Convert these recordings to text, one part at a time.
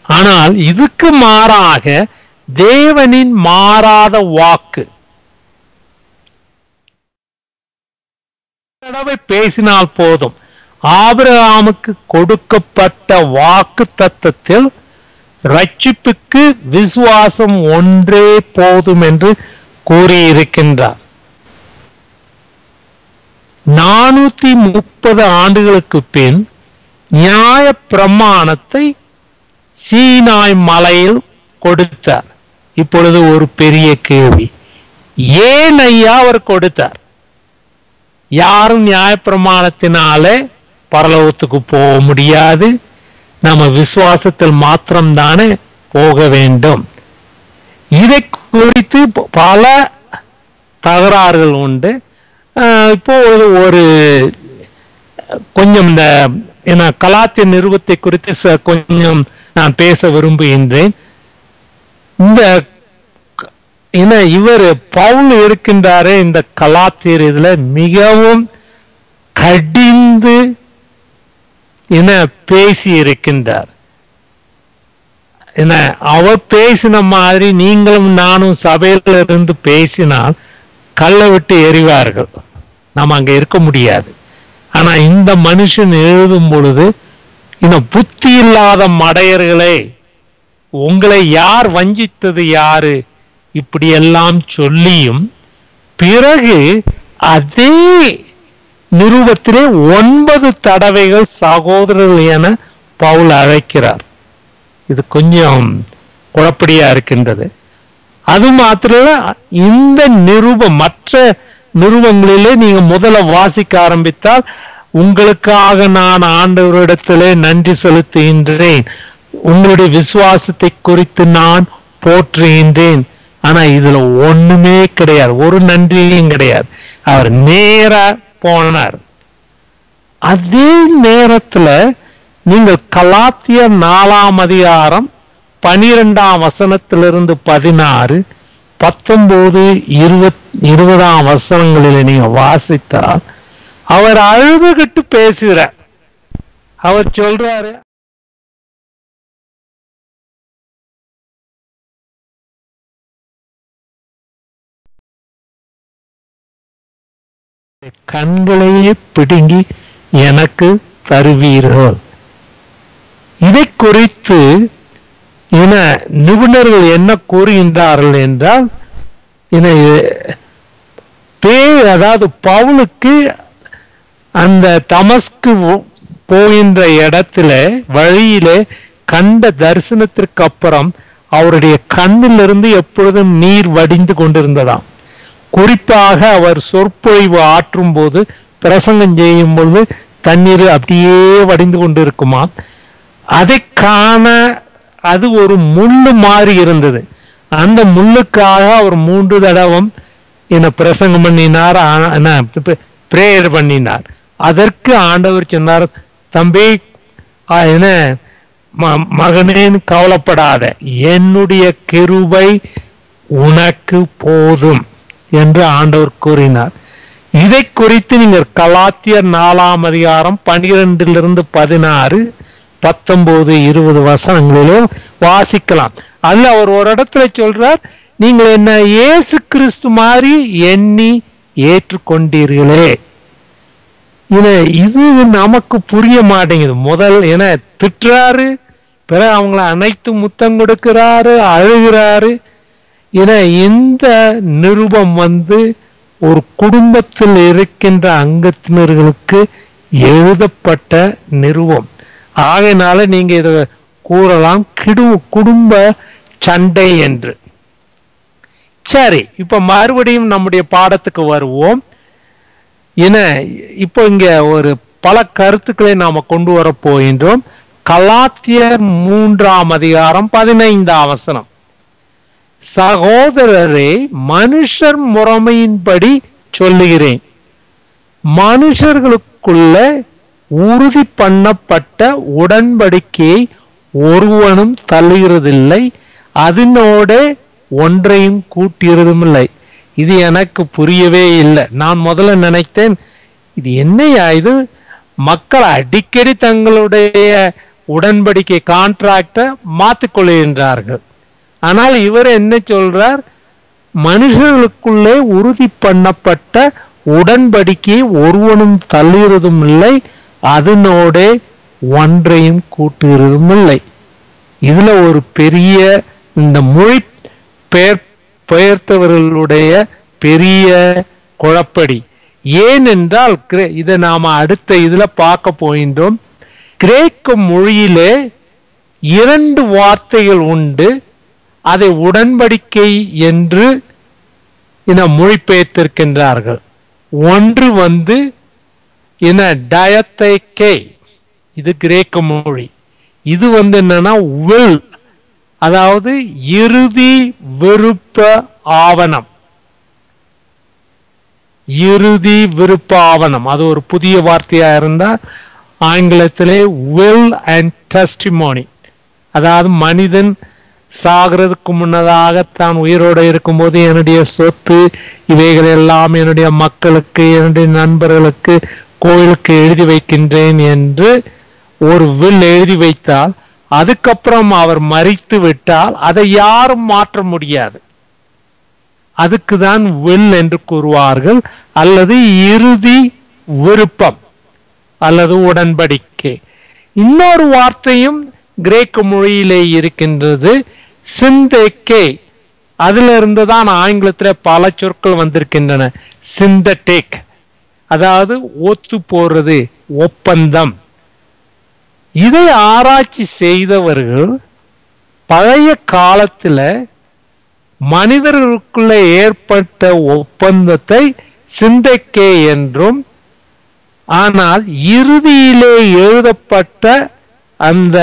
ஆனால் இதுக்கு மாறாக தேவனின் மாறாத வாக்கு தடவை பேசினால் போதும் ஆபிரகாமுக்கு கொடுக்கப்பட்ட வாக்கு தத்தத்தில் ரட்சிப்புக்கு விசுவாசம் ஒன்றே போதும் என்று கூறியிருக்கின்றார் நானூத்தி முப்பது ஆண்டுகளுக்கு பின் நியாய பிரமாணத்தை சீனாய் மலையில் கொடுத்தார் இப்பொழுது ஒரு பெரிய கேள்வி ஏன் ஐயா அவர் கொடுத்தார் யாரும் நியாயப்பிரமாணத்தினாலே பரலோகத்துக்கு போக முடியாது நம்ம விசுவாசத்தில் மாத்திரம்தானே போக வேண்டும் இதை குறித்து பல தகராறுகள் உண்டு ஆஹ் இப்போ ஒரு- ஒரு கொஞ்சம் இந்த என்ன கலாத்திய நிறுவத்தை குறித்து ச- கொஞ்சம் நான் பேச விரும்புகின்றேன் இந்த க- என்ன இவர் பவுல் இருக்கின்றாரே இந்த கலாத்தியர் இதுல மிகவும் கடிந்து என்ன பேசி இருக்கின்றார் என்ன அவர் பேசின மாதிரி நீங்களும் நானும் சபையில இருந்து பேசினால் கல்லை விட்டு எறிவார்கள் நாம் அங்க இருக்க முடியாது ஆனா இந்த மனுஷன் எழுதும் பொழுது இன்னும் புத்தி இல்லாத மடையர்களே உங்களை யார் வஞ்சித்தது யாரு இப்படியெல்லாம் சொல்லியும் பிறகு அதே நிருபத்திலே ஒன்பது தடவைகள் சகோதரர்கள் என பவுல் அழைக்கிறார் இது கொஞ்சம் குழப்படியா இருக்கின்றது அது மாத்திரம் இல்ல, இந்த நிருபம் மற்ற நிருபங்களிலே நீங்க முதல்ல வாசிக்க ஆரம்பித்தால் உங்களுக்காக நான் ஆண்டவரிடத்திலே நன்றி செலுத்துகின்றேன் உங்களுடைய விசுவாசத்தை குறித்து நான் போற்றுகின்றேன் ஆனா இதுல ஒண்ணுமே கிடையாது ஒரு நன்றியும் கிடையாது அவர் நேரா போனார் அதே நேரத்துல நீங்கள் கலாத்திய நாலாம் அதிகாரம் பனிரெண்டாம் வசனத்திலிருந்து பதினாறு பத்தொன்பது இருபத் இருபதாம் வசனங்களில் நீங்க வாசித்தால் அவர் அழுதுகிட்டு பேசுகிறார் அவர் சொல்றாரு கண்களையே பிடுங்கி எனக்கு தருவீர்கள் இதை குறித்து இன நிபுணர்கள் என்ன கூறுகின்றார்கள் என்றால் இன பே அதாவது பவுலுக்கு அந்த தமஸ்கு ஒ- போகின்ற இடத்துல வழியிலே கண்ட தரிசனத்திற்கு அப்புறம் அவருடைய கண்ணிலிருந்து எப்பொழுதும் நீர் வடிந்து கொண்டிருந்ததாம் குறிப்பாக அவர் சொற்பொழிவு ஆற்றும் போது பிரசங்கம் செய்யும் பொழுது தண்ணீர் அப்படியே வடிந்து கொண்டிருக்குமாம் அதை காண அது ஒரு முள்ளு மாதிரி இருந்தது அந்த முள்ளுக்காக அவர் மூன்று தடவம் என்ன பிரசங்கம் பண்ணினார் ஆ- என்ன பிரேயர் பண்ணினார் அதற்கு ஆண்டவர் சொன்னார் தம்பி ஆ, என்ன ம- மகனேன்னு கவலைப்படாத என்னுடைய கிருபை உனக்கு போதும் என்று ஆண்டவர் கூறினார் இதை குறித்து நீங்கள் கலாத்தியர் நாலாம் அதிகாரம் பனிரெண்டிலிருந்து பதினாறு பத்தொன்பது இருபது வசனங்களிலும் வாசிக்கலாம் அதுல அவர் ஒரு இடத்துல சொல்றார் நீங்கள் என்ன இயேசு கிறிஸ்து மாதிரி எண்ணி ஏற்றுக்கொண்டீர்களே இது இது நமக்கு புரிய மாட்டேங்குது முதல் என திட்டுறாரு பிறகு அவங்கள அனைத்து முத்தம் கொடுக்கிறாரு அழுகிறாரு என இந்த நிருபம் வந்து ஒரு குடும்பத்தில் இருக்கின்ற அங்கத்தினர்களுக்கு எழுதப்பட்ட நிருபம் ஆகையினால நீங்க இத கூறலாம் கிடு குடும்ப சண்டை என்று சரி இப்ப மறுபடியும் நம்முடைய பாடத்துக்கு வருவோம் என இப்போ இங்க ஒரு பல கருத்துக்களை நாம கொண்டு வர போகின்றோம் கலாத்தியர் மூன்றாம் அதிகாரம் பதினைந்தாம் வசனம் சகோதரரே மனுஷர் முறைமையின்படி சொல்லுகிறேன் மனுஷர்களுக்குள்ள உறுதி பண்ணப்பட்ட உடன்படிக்கையை ஒருவனும் தள்ளுகிறதில்லை அதனோட ஒன்றையும் கூட்டுகிறதும் இல்லை இது எனக்கு புரியவே இல்லை நான் முதல்ல நினைத்தேன் இது என்னையா இது மக்கள் அடிக்கடி தங்களுடைய உடன்படிக்கை கான்ட்ராக்டை மாத்திக்கொள்கின்றார்கள் ஆனால் இவர் என்ன சொல்றார் மனுஷர்களுக்குள்ளே உறுதி பண்ணப்பட்ட உடன்படிக்கையை ஒருவனும் தள்ளுகிறதும் இல்லை அதனோடே ஒன்றையும் கூட்டுகிறதும் இல்லை இதுல ஒரு பெரிய இந்த மொழி பெயர் பெயர்த்தவர்களுடைய பெரிய குழப்படி ஏனென்றால் கிரே- இதை நாம அடுத்த இதுல பார்க்க போகின்றோம் கிரேக்க மொழியிலே இரண்டு வார்த்தைகள் உண்டு அதை உடன்படிக்கை என்று என மொழிபெயர்த்திருக்கின்றார்கள் ஒன்று வந்து என டயத்தைக்கே இது கிரேக்க மொழி இது வந்து என்னன்னா வில் அதாவது இறுதி விருப்ப ஆவணம் இறுதி விருப்ப ஆவணம் அது ஒரு புதிய வார்த்தையா இருந்தா ஆங்கிலத்திலே வில் அண்ட் டெஸ்டிமோனி அதாவது மனிதன் சாகிறதுக்கு முன்னதாக தான் உயிரோடு இருக்கும்போது என்னுடைய சொத்து இவைகள் எல்லாம் என்னுடைய மக்களுக்கு என்னுடைய நண்பர்களுக்கு கோயிலுக்கு எழுதி வைக்கின்றேன் என்று ஒரு வில் எழுதி வைத்தால் அதுக்கப்புறம் அவர் மறித்து விட்டால் அதை யாரும் மாற்ற முடியாது அதுக்கு தான் வில் என்று கூறுவார்கள் அல்லது இறுதி விருப்பம் அல்லது உடன்படிக்கை இன்னொரு வார்த்தையும் கிரேக்க மொழியிலே இருக்கின்றது சிந்தேக்கே அதுல இருந்து தான் ஆங்கிலத்துல பல சொற்கள் வந்திருக்கின்றன சிந்தடேக் அதாவது ஒத்து போறது ஒப்பந்தம் இதை ஆராய்ச்சி செய்தவர்கள் பழைய காலத்துல மனிதர்களுக்குள்ள ஏற்பட்ட ஒப்பந்தத்தை சிந்தைக்கே என்றும் ஆனால் இறுதியிலே எழுதப்பட்ட அந்த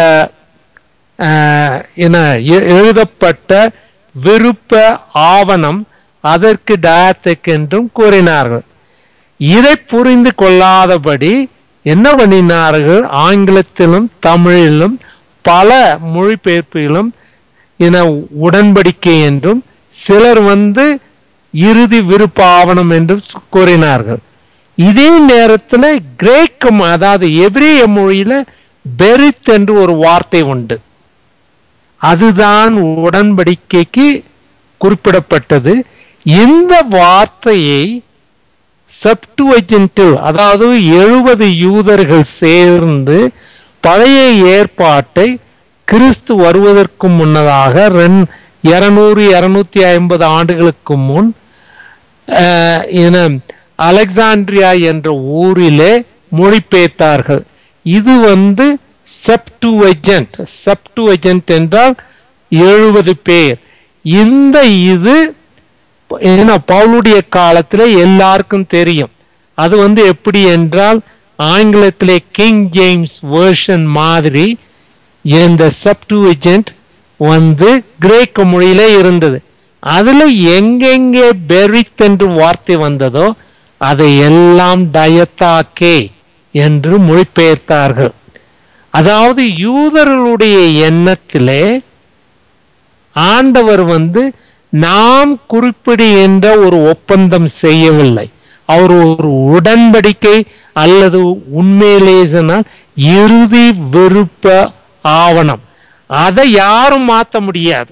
ஆஹ், என்ன எ- எழுதப்பட்ட விருப்ப ஆவணம் அதற்கு டயத்துக்கு என்றும் கூறினார்கள் இதை புரிந்து கொள்ளாதபடி என்ன பண்ணினார்கள் ஆங்கிலத்திலும் தமிழிலும் பல மொழிபெயர்ப்பிலும் என உடன்படிக்கை என்றும் சிலர் வந்து இறுதி விருப்ப ஆவணம் என்றும் சு- கூறினார்கள் இதே நேரத்தில் கிரேக்கம் அதாவது எபிரேய மொழியில பெரித் என்று ஒரு வார்த்தை உண்டு அதுதான் உடன்படிக்கைக்கு குறிப்பிடப்பட்டது இந்த வார்த்தையை செப்டுவஜென்டில் அதாவது எழுபது யூதர்கள் சேர்ந்து பழைய ஏற்பாட்டை கிறிஸ்து வருவதற்கு முன்னதாக ரெண்- இருநூறு இருநூத்தி ஐம்பது ஆண்டுகளுக்கு முன் அஹ், என அலெக்சாண்ட்ரியா என்ற ஊரிலே மொழிபெயர்த்தார்கள் இது வந்து செப்டுவெஜென்ட் செப்டுவெஜென்ட் என்றால் எழுபது பேர் இந்த இது ஏன்னா பவுலுடைய காலத்துல எல்லாருக்கும் தெரியும் அது வந்து எப்படி என்றால் ஆங்கிலத்திலே கிங் ஜேம்ஸ் வேர்ஷன் மாதிரி இந்த செப்டுவெஜென்ட் வந்து கிரேக்க மொழியில இருந்தது அதுல எங்கெங்கே பெரித் என்று வார்த்தை வந்ததோ அதை எல்லாம் டயத்தாக்கே என்று மொழிபெயர்த்தார்கள் அதாவது யூதர்களுடைய எண்ணத்திலே ஆண்டவர் வந்து நாம் குறிப்பிடுகின்ற ஒரு ஒப்பந்தம் செய்யவில்லை அவர் ஒரு உடன்படிக்கை அல்லது உண்மையிலே சொன்னால் இறுதி விருப்ப ஆவணம் அதை யாரும் மாற்ற முடியாது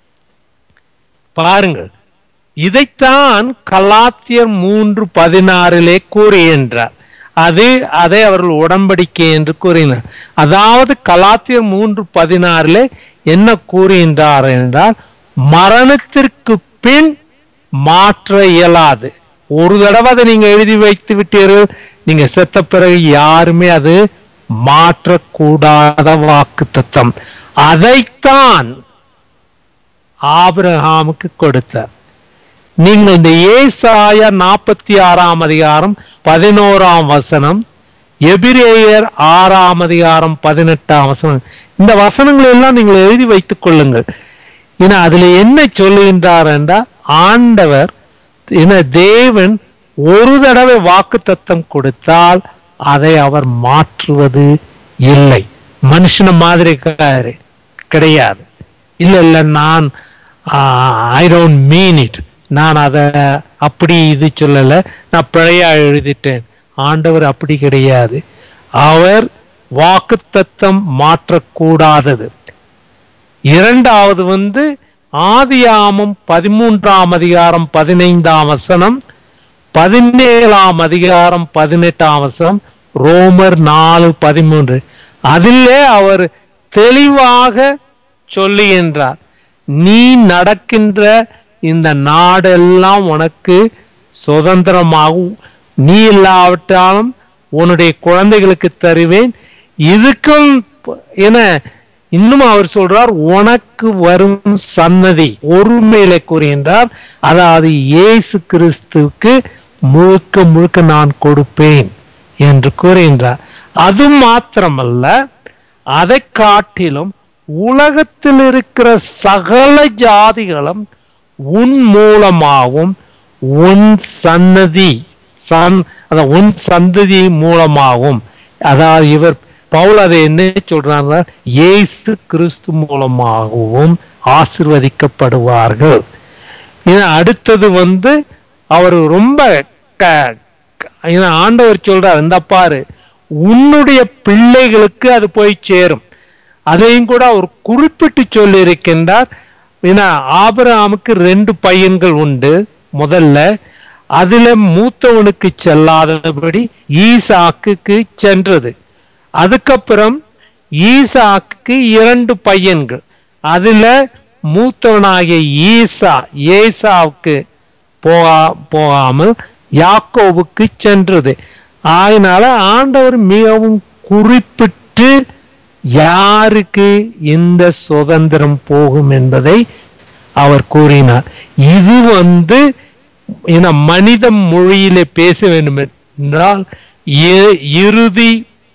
பாருங்கள் இதைத்தான் கலாத்தியர் மூன்று பதினாறிலே கூறுகின்றார் அது அதை அவர்கள் உடன்படிக்கை என்று கூறினார் அதாவது கலாத்தியர் மூன்று பதினாறிலே என்ன கூறுகின்றார் என்றால் மரணத்திற்கு பின் மாற்ற இயலாது ஒரு தடவை அதை நீங்க எழுதி வைத்து விட்டீர்கள் நீங்க செத்த பிறகு யாருமே அது மாற்றக்கூடாத வாக்கு தத்தம் அதைத்தான் ஆபிரகாமுக்கு கொடுத்தார் நீங்கள் இந்த ஏசாயா நாற்பத்தி ஆறாம் அதிகாரம் பதினோராம் வசனம் எபிரேயர் ஆறாம் அதிகாரம் பதினெட்டாம் வசனம் இந்த வசனங்களை எல்லாம் நீங்கள் எழுதி வைத்துக் கொள்ளுங்கள் ஏன்னா அதுல என்ன சொல்லுகின்றார் என்றால் ஆண்டவர் என தேவன் ஒரு தடவை வாக்கு தத்தம் கொடுத்தால் அதை அவர் மாற்றுவது இல்லை மனுஷன மாதிரி கிடையாது. கிடையாது இல்ல இல்ல நான் ஐ டோன்ட் மீன் இட் நான் அதை அப்படி இது சொல்லல நான் பிழையா எழுதிட்டேன் ஆண்டவர் அப்படி கிடையாது அவர் வாக்குத்தத்தம் மாற்றக்கூடாதது இரண்டாவது வந்து ஆதியாமம் பதிமூன்றாம் அதிகாரம் பதினைந்தாம் வசனம் பதினேழாம் அதிகாரம் பதினெட்டாம் வசனம் ரோமர் நாலு பதிமூன்று அதிலே அவர் தெளிவாக சொல்லுகின்றார் நீ நடக்கின்ற இந்த நாடெல்லாம் உனக்கு சுதந்திரமாகும் நீ இல்லாவிட்டாலும் உன்னுடைய குழந்தைகளுக்கு தருவேன் இதுக்கும் என இன்னும் அவர் சொல்றார் உனக்கு வரும் சன்னதி ஒருமையில கூறுகின்றார் அதாவது இயேசு கிறிஸ்துவுக்கு முழுக்க முழுக்க நான் கொடுப்பேன் என்று கூறுகின்றார் அது மாத்திரமல்ல அதை காட்டிலும் உலகத்தில் இருக்கிற சகல ஜாதிகளும் உன் மூலமாகவும் உன் சன்னதி சன் அத உன் சந்ததி மூலமாகவும் அதாவது இவர் பவுல் அதை என்ன சொல்றாங்க இயேசு கிறிஸ்து மூலமாகவும் ஆசிர்வதிக்கப்படுவார்கள் இது அடுத்தது வந்து அவர் ரொம்ப க- க- இது ஆண்டவர் சொல்றார் இந்த பாரு உன்னுடைய பிள்ளைகளுக்கு அது போய் சேரும் அதையும் கூட அவர் குறிப்பிட்டு சொல்லி இருக்கின்றார் ஏன்னா ஆபிரகாமுக்கு ரெண்டு பையன்கள் உண்டு முதல்ல அதுல மூத்தவனுக்கு செல்லாதபடி ஈசாக்குக்கு சென்றது அதுக்கப்புறம் ஈசாக்குக்கு இரண்டு பையன்கள் அதுல மூத்தவனாகிய ஈசா ஏசாவுக்கு போகா போகாமல் யாக்கோவுக்கு சென்றது அதனால ஆண்டவர் மிகவும் குறிப்பிட்டு யாருக்கு இந்த சுதந்திரம் போகும் என்பதை அவர் கூறினார் இது வந்து என மனித மொழியிலே பேச வேண்டும் என்றால் இ- இறுதி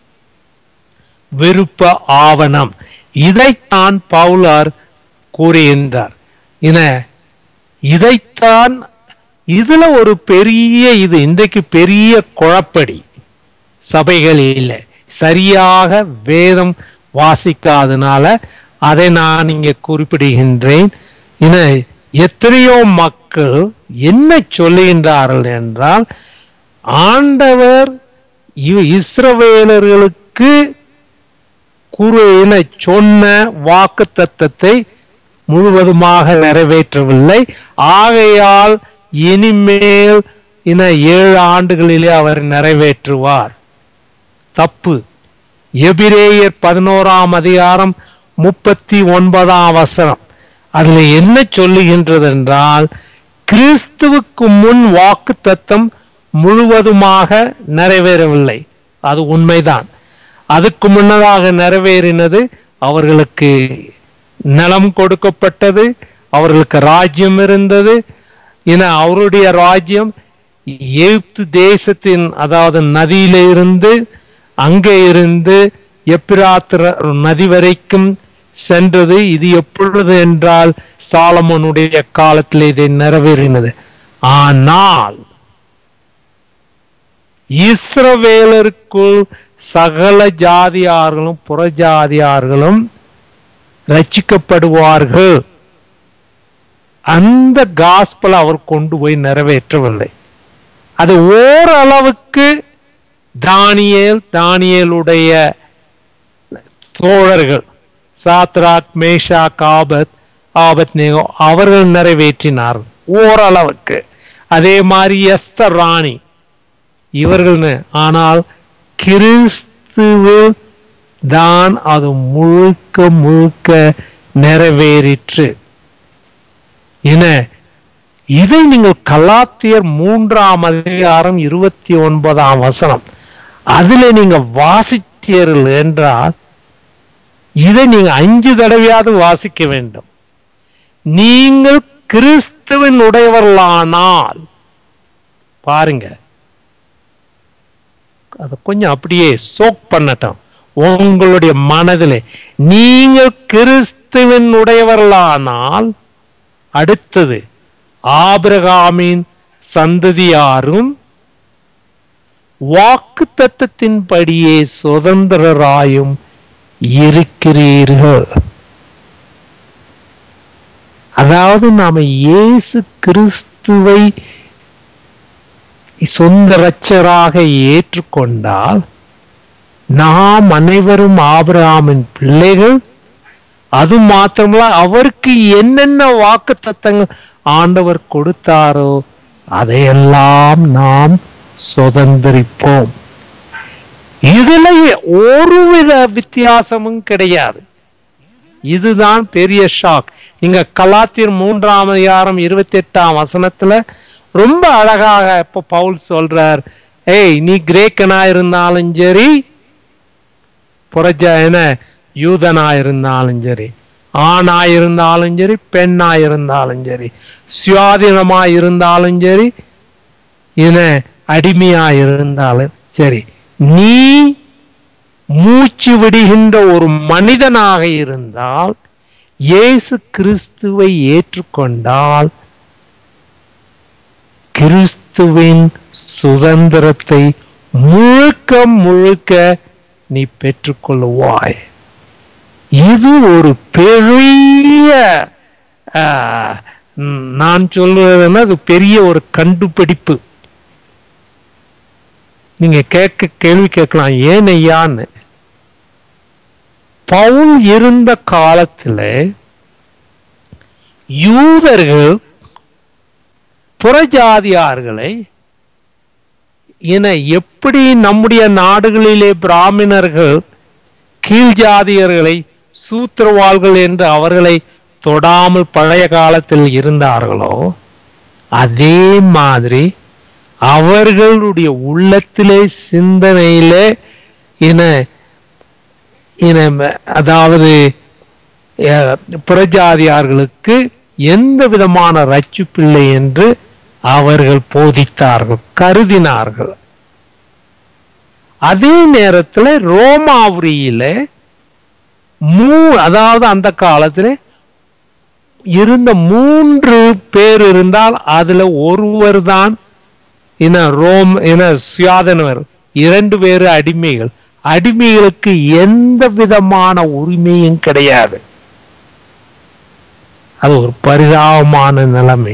விருப்ப ஆவணம் இதைத்தான் பவுலார் கூறுகின்றார் என இதைத்தான் இதுல ஒரு பெரிய இது இன்றைக்கு பெரிய குழப்படி சபைகளில் சரியாக வேதம் வாசிக்காதனால அதை நான் இங்கே குறிப்பிடுகின்றேன் என எத்தனையோ மக்கள் என்ன சொல்லுகின்றார்கள் என்றால் ஆண்டவர் இவ- இஸ்ரவேலர்களுக்கு குரு என சொன்ன வாக்கு தத்தத்தை முழுவதுமாக நிறைவேற்றவில்லை ஆகையால் இனிமேல் இன ஏழு ஆண்டுகளிலே அவர் நிறைவேற்றுவார் தப்பு எபிரேயர் பதினோராம் அதிகாரம் முப்பத்தி ஒன்பதாம் வசனம் அதுல என்ன சொல்லுகின்றது என்றால் கிறிஸ்துவுக்கு முன் வாக்கு தத்தம் முழுவதுமாக நிறைவேறவில்லை அது உண்மைதான் அதுக்கு முன்னதாக நிறைவேறினது அவர்களுக்கு நிலம் கொடுக்கப்பட்டது அவர்களுக்கு ராஜ்யம் இருந்தது என அவருடைய ராஜ்யம் எகிப்து தேசத்தின் அதாவது நதியில இருந்து அங்கே இருந்து எப்பிராத்திர நதி வரைக்கும் சென்றது இது எப்பொழுது என்றால் சாலமோனுடைய காலத்தில் இதை நிறைவேறினது ஆனால் இஸ்ரவேலருக்குள் சகல ஜாதியார்களும் புறஜாதியார்களும் ரட்சிக்கப்படுவார்கள் அந்த காஸ்பல் அவர் கொண்டு போய் நிறைவேற்றவில்லை அது ஓரளவுக்கு தானியேல் தானியேலுடைய தோழர்கள் சாத்ராக் மேஷா காபத் ஆபத் நேகோ அவர்கள் நிறைவேற்றினார் ஓரளவுக்கு அதே மாதிரி எஸ்தர் ராணி இவர்கள் ஆனால் கிறிஸ்துவு தான் அது முழுக்க முழுக்க நிறைவேறிற்று என இதை நீங்கள் கலாத்தியர் மூன்றாம் அதிகாரம் இருபத்தி ஒன்பதாம் வசனம் அதிலே நீங்க வாசித்தீர்கள் என்றால் இதை நீங்க அஞ்சு தடவையாவது வாசிக்க வேண்டும் நீங்கள் கிறிஸ்துவின் உடையவர்களானால் பாருங்க அதை கொஞ்சம் அப்படியே சோக் பண்ணட்டும் உங்களுடைய மனதிலே நீங்கள் கிறிஸ்துவின் உடையவர்களானால் அடுத்தது ஆபிரகாமின் சந்ததியாரும் வாக்கு தத்தத்தின்படியே சுதந்திரராயும் இருக்கிறீர்கள் அதாவது நாம இயேசு கிறிஸ்துவை சொந்த இரட்சராக ஏற்றுக்கொண்டால் நாம் அனைவரும் ஆபிரகாமின் பிள்ளைகள் அது மாத்திரமல்ல அவருக்கு என்னென்ன வாக்கு தத்தங்கள் ஆண்டவர் கொடுத்தாரோ அதையெல்லாம் நாம் சுதந்திரிப்போம் இதுல ஒருவித வித்தியாசமும் கிடையாது இதுதான் பெரிய ஷாக் இங்க கலாத்தியர் மூன்றாம் அதிகாரம் இருபத்தி எட்டாம் வசனத்துல ரொம்ப அழகாக இப்ப பவுல் சொல்றார் ஏய் நீ கிரேக்கனா இருந்தாலும் சரி புரஜ என்ன யூதனா இருந்தாலும் சரி ஆணா இருந்தாலும் சரி பெண்ணா இருந்தாலும் சரி சுயாதீனமா இருந்தாலும் சரி என்ன அடிமையா இருந்தாலும் சரி நீ மூச்சு விடுகின்ற ஒரு மனிதனாக இருந்தால் இயேசு கிறிஸ்துவை ஏற்றுக்கொண்டால் கிறிஸ்துவின் சுதந்திரத்தை முழுக்க முழுக்க நீ பெற்றுக்கொள்ளுவாய் இது ஒரு பெரிய ஆ, ம், நான் சொல்வதுன்னா அது பெரிய ஒரு கண்டுபிடிப்பு நீங்க கேட்க கேள்வி கேட்கலாம் ஏன் ஐயான்னு பவுல் இருந்த காலத்துல யூதர்கள் புறஜாதியார்களை என எப்படி நம்முடைய நாடுகளிலே பிராமணர்கள் கீழ்ஜாதியர்களை சூத்திரவாள்கள் என்று அவர்களை தொடாமல் பழைய காலத்தில் இருந்தார்களோ அதே மாதிரி அவர்களுடைய உள்ளத்திலே சிந்தனையிலே என என அதாவது அஹ், புறஜாதியார்களுக்கு எந்த விதமான ரட்சிப்பில்லை என்று அவர்கள் போதித்தார்கள் கருதினார்கள் அதே நேரத்தில் ரோமாபுரியில மூ அதாவது அந்த காலத்தில் இருந்த மூன்று பேர் இருந்தால் அதுல ஒருவர் தான் இன ரோம் இன சுயாதனவர் இரண்டு பேரு அடிமைகள் அடிமைகளுக்கு எந்த விதமான உரிமையும் கிடையாது அது ஒரு பரிதாபமான நிலைமை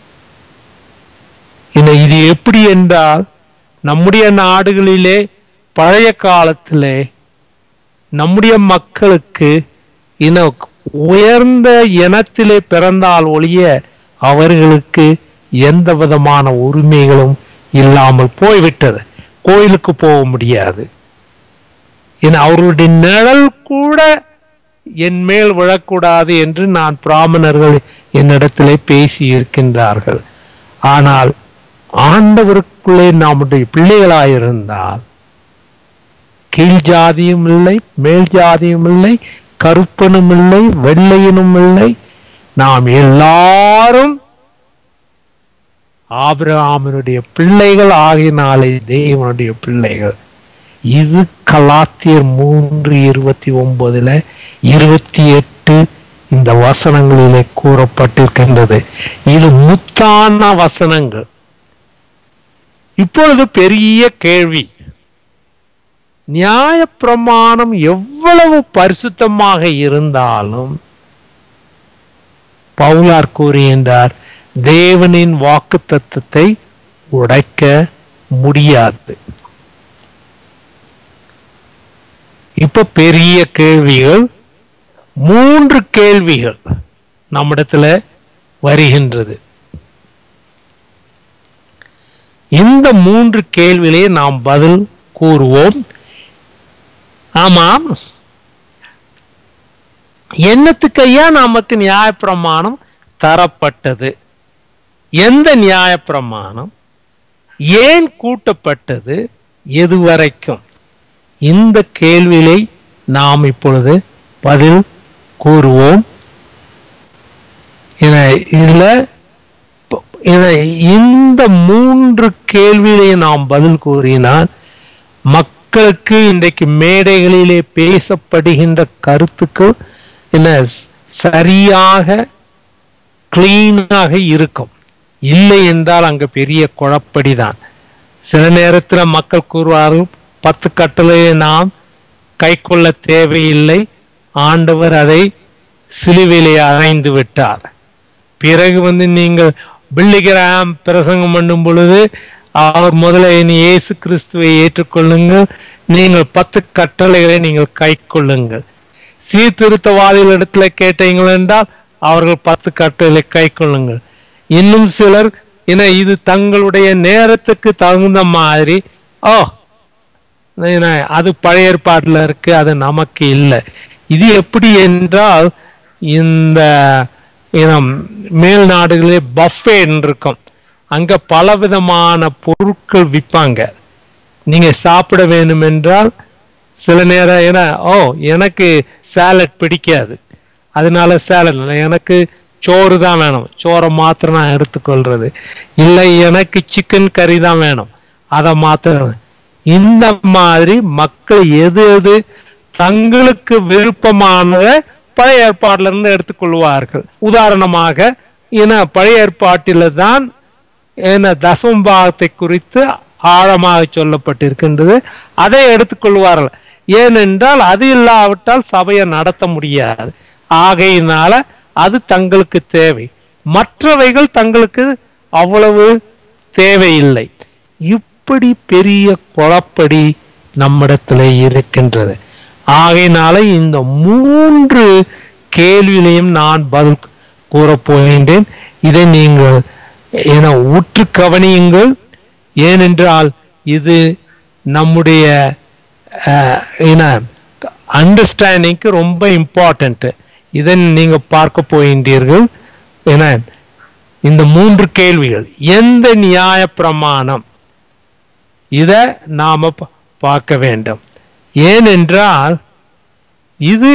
இன இது எப்படி என்றால் நம்முடைய நாடுகளிலே பழைய காலத்திலே நம்முடைய மக்களுக்கு இன உயர்ந்த இனத்திலே பிறந்தால் ஒழிய அவர்களுக்கு எந்த விதமான உரிமைகளும் இல்லாமல் போய்விட்டது கோயிலுக்கு போக முடியாது என அவர்களுடைய நிழல் கூட என் மேல் விழக்கூடாது என்று நான் பிராமணர்கள் என்னிடத்திலே பேசி இருக்கின்றார்கள் ஆனால் ஆண்டவருக்குள்ளே நம்முடைய பிள்ளைகளாயிருந்தால் கீழ் ஜாதியும் இல்லை மேல் ஜாதியும் இல்லை கருப்பனும் இல்லை வெள்ளையனும் இல்லை நாம் எல்லாரும் ஆபிரகாமனுடைய பிள்ளைகள் ஆகினாலே தேவனுடைய பிள்ளைகள் இது கலாத்தியர் மூன்று இருபத்தி ஒன்பதுல இருபத்தி எட்டு இந்த வசனங்களிலே கூறப்பட்டிருக்கின்றது இது முத்தான வசனங்கள் இப்பொழுது பெரிய கேள்வி நியாயப்பிரமாணம் எவ்வளவு பரிசுத்தமாக இருந்தாலும் பவுலார் கூறுகின்றார் தேவனின் வாக்கு தத்துவத்தை உடைக்க முடியாது இப்ப பெரிய கேள்விகள் மூன்று கேள்விகள் நம்மிடத்துல வருகின்றது இந்த மூன்று கேள்வியிலே நாம் பதில் கூறுவோம் ஆமாம் என்னத்துக்கு ஐயா நமக்கு நியாயப்பிரமாணம் தரப்பட்டது எந்த நியாயப்பிரமாணம் ஏன் கூட்டப்பட்டது எதுவரைக்கும் இந்த கேள்வியை நாம் இப்பொழுது பதில் கூறுவோம் என இதுல ப- என இந்த மூன்று கேள்வியை நாம் பதில் கூறினால் மக்களுக்கு இன்றைக்கு மேடைகளிலே பேசப்படுகின்ற கருத்துக்கள் என்ன சரியாக கிளீனாக இருக்கும் இல்லை என்றால் அங்க பெரிய குழப்படிதான் சில நேரத்துல மக்கள் கூறுவார்கள் பத்து கட்டளையை நாம் கை கொள்ள தேவையில்லை ஆண்டவர் அதை சிலுவையிலே அறைந்து விட்டார் பிறகு வந்து நீங்கள் பில்லிகிராம் பிரசங்கம் பண்ணும் பொழுது அவர் முதல்ல இனி இயேசு கிறிஸ்துவை ஏற்றுக்கொள்ளுங்கள் நீங்கள் பத்து கட்டளைகளை நீங்கள் கை கொள்ளுங்கள் சீர்திருத்தவாதிகளிடத்துல கேட்டீங்கள் என்றால் அவர்கள் பத்து கட்டளை கை கொள்ளுங்கள் இன்னும் சிலர் என இது தங்களுடைய நேரத்துக்கு தகுந்த மாதிரி ஓ என்ன, அது பழைய ஏற்பாட்டுல இருக்கு அது நமக்கு இல்லை இது எப்படி என்றால் இந்த இனம் மேல் நாடுகளே பஃபே இருக்கும் அங்க பலவிதமான பொருட்கள் விற்பாங்க நீங்க சாப்பிட வேண்டும் என்றால் சில நேரம் ஏன்னா ஓ எனக்கு சாலட் பிடிக்காது அதனால சாலட் எனக்கு சோறு தான் வேணும் சோறை மாத்திரம் நான் எடுத்துக்கொள்றது இல்லை எனக்கு சிக்கன் கறி தான் வேணும் அதை மாத்திரம் இந்த மாதிரி மக்கள் எது எது தங்களுக்கு விருப்பமானதை பழைய ஏற்பாட்டில இருந்து எடுத்துக்கொள்வார்கள் உதாரணமாக ஏன்னா பழைய ஏற்பாட்டில தான் ஏன்னா தசமபாகத்தை குறித்து ஆழமாக சொல்லப்பட்டிருக்கின்றது அதை எடுத்துக்கொள்வார்கள் ஏனென்றால் அது இல்லாவிட்டால் சபையை நடத்த முடியாது ஆகையினால அது தங்களுக்கு தேவை மற்றவைகள் தங்களுக்கு அவ்வளவு தேவையில்லை இப்படி பெரிய குழப்படி நம்மிடத்துல இருக்கின்றது ஆகையினால இந்த மூன்று கேள்வியிலையும் நான் பதில் கூறப் போகின்றேன் இதை நீங்கள் என உற்று கவனியுங்கள் ஏனென்றால் இது நம்முடைய அஹ், என்ன அண்டர்ஸ்டாண்டிங்க்கு ரொம்ப இம்பார்ட்டன்ட் இதை நீங்க பார்க்க போகின்றீர்கள் என இந்த மூன்று கேள்விகள் எந்த நியாய பிரமாணம் இத நாம ப- பார்க்க வேண்டும் ஏனென்றால் இது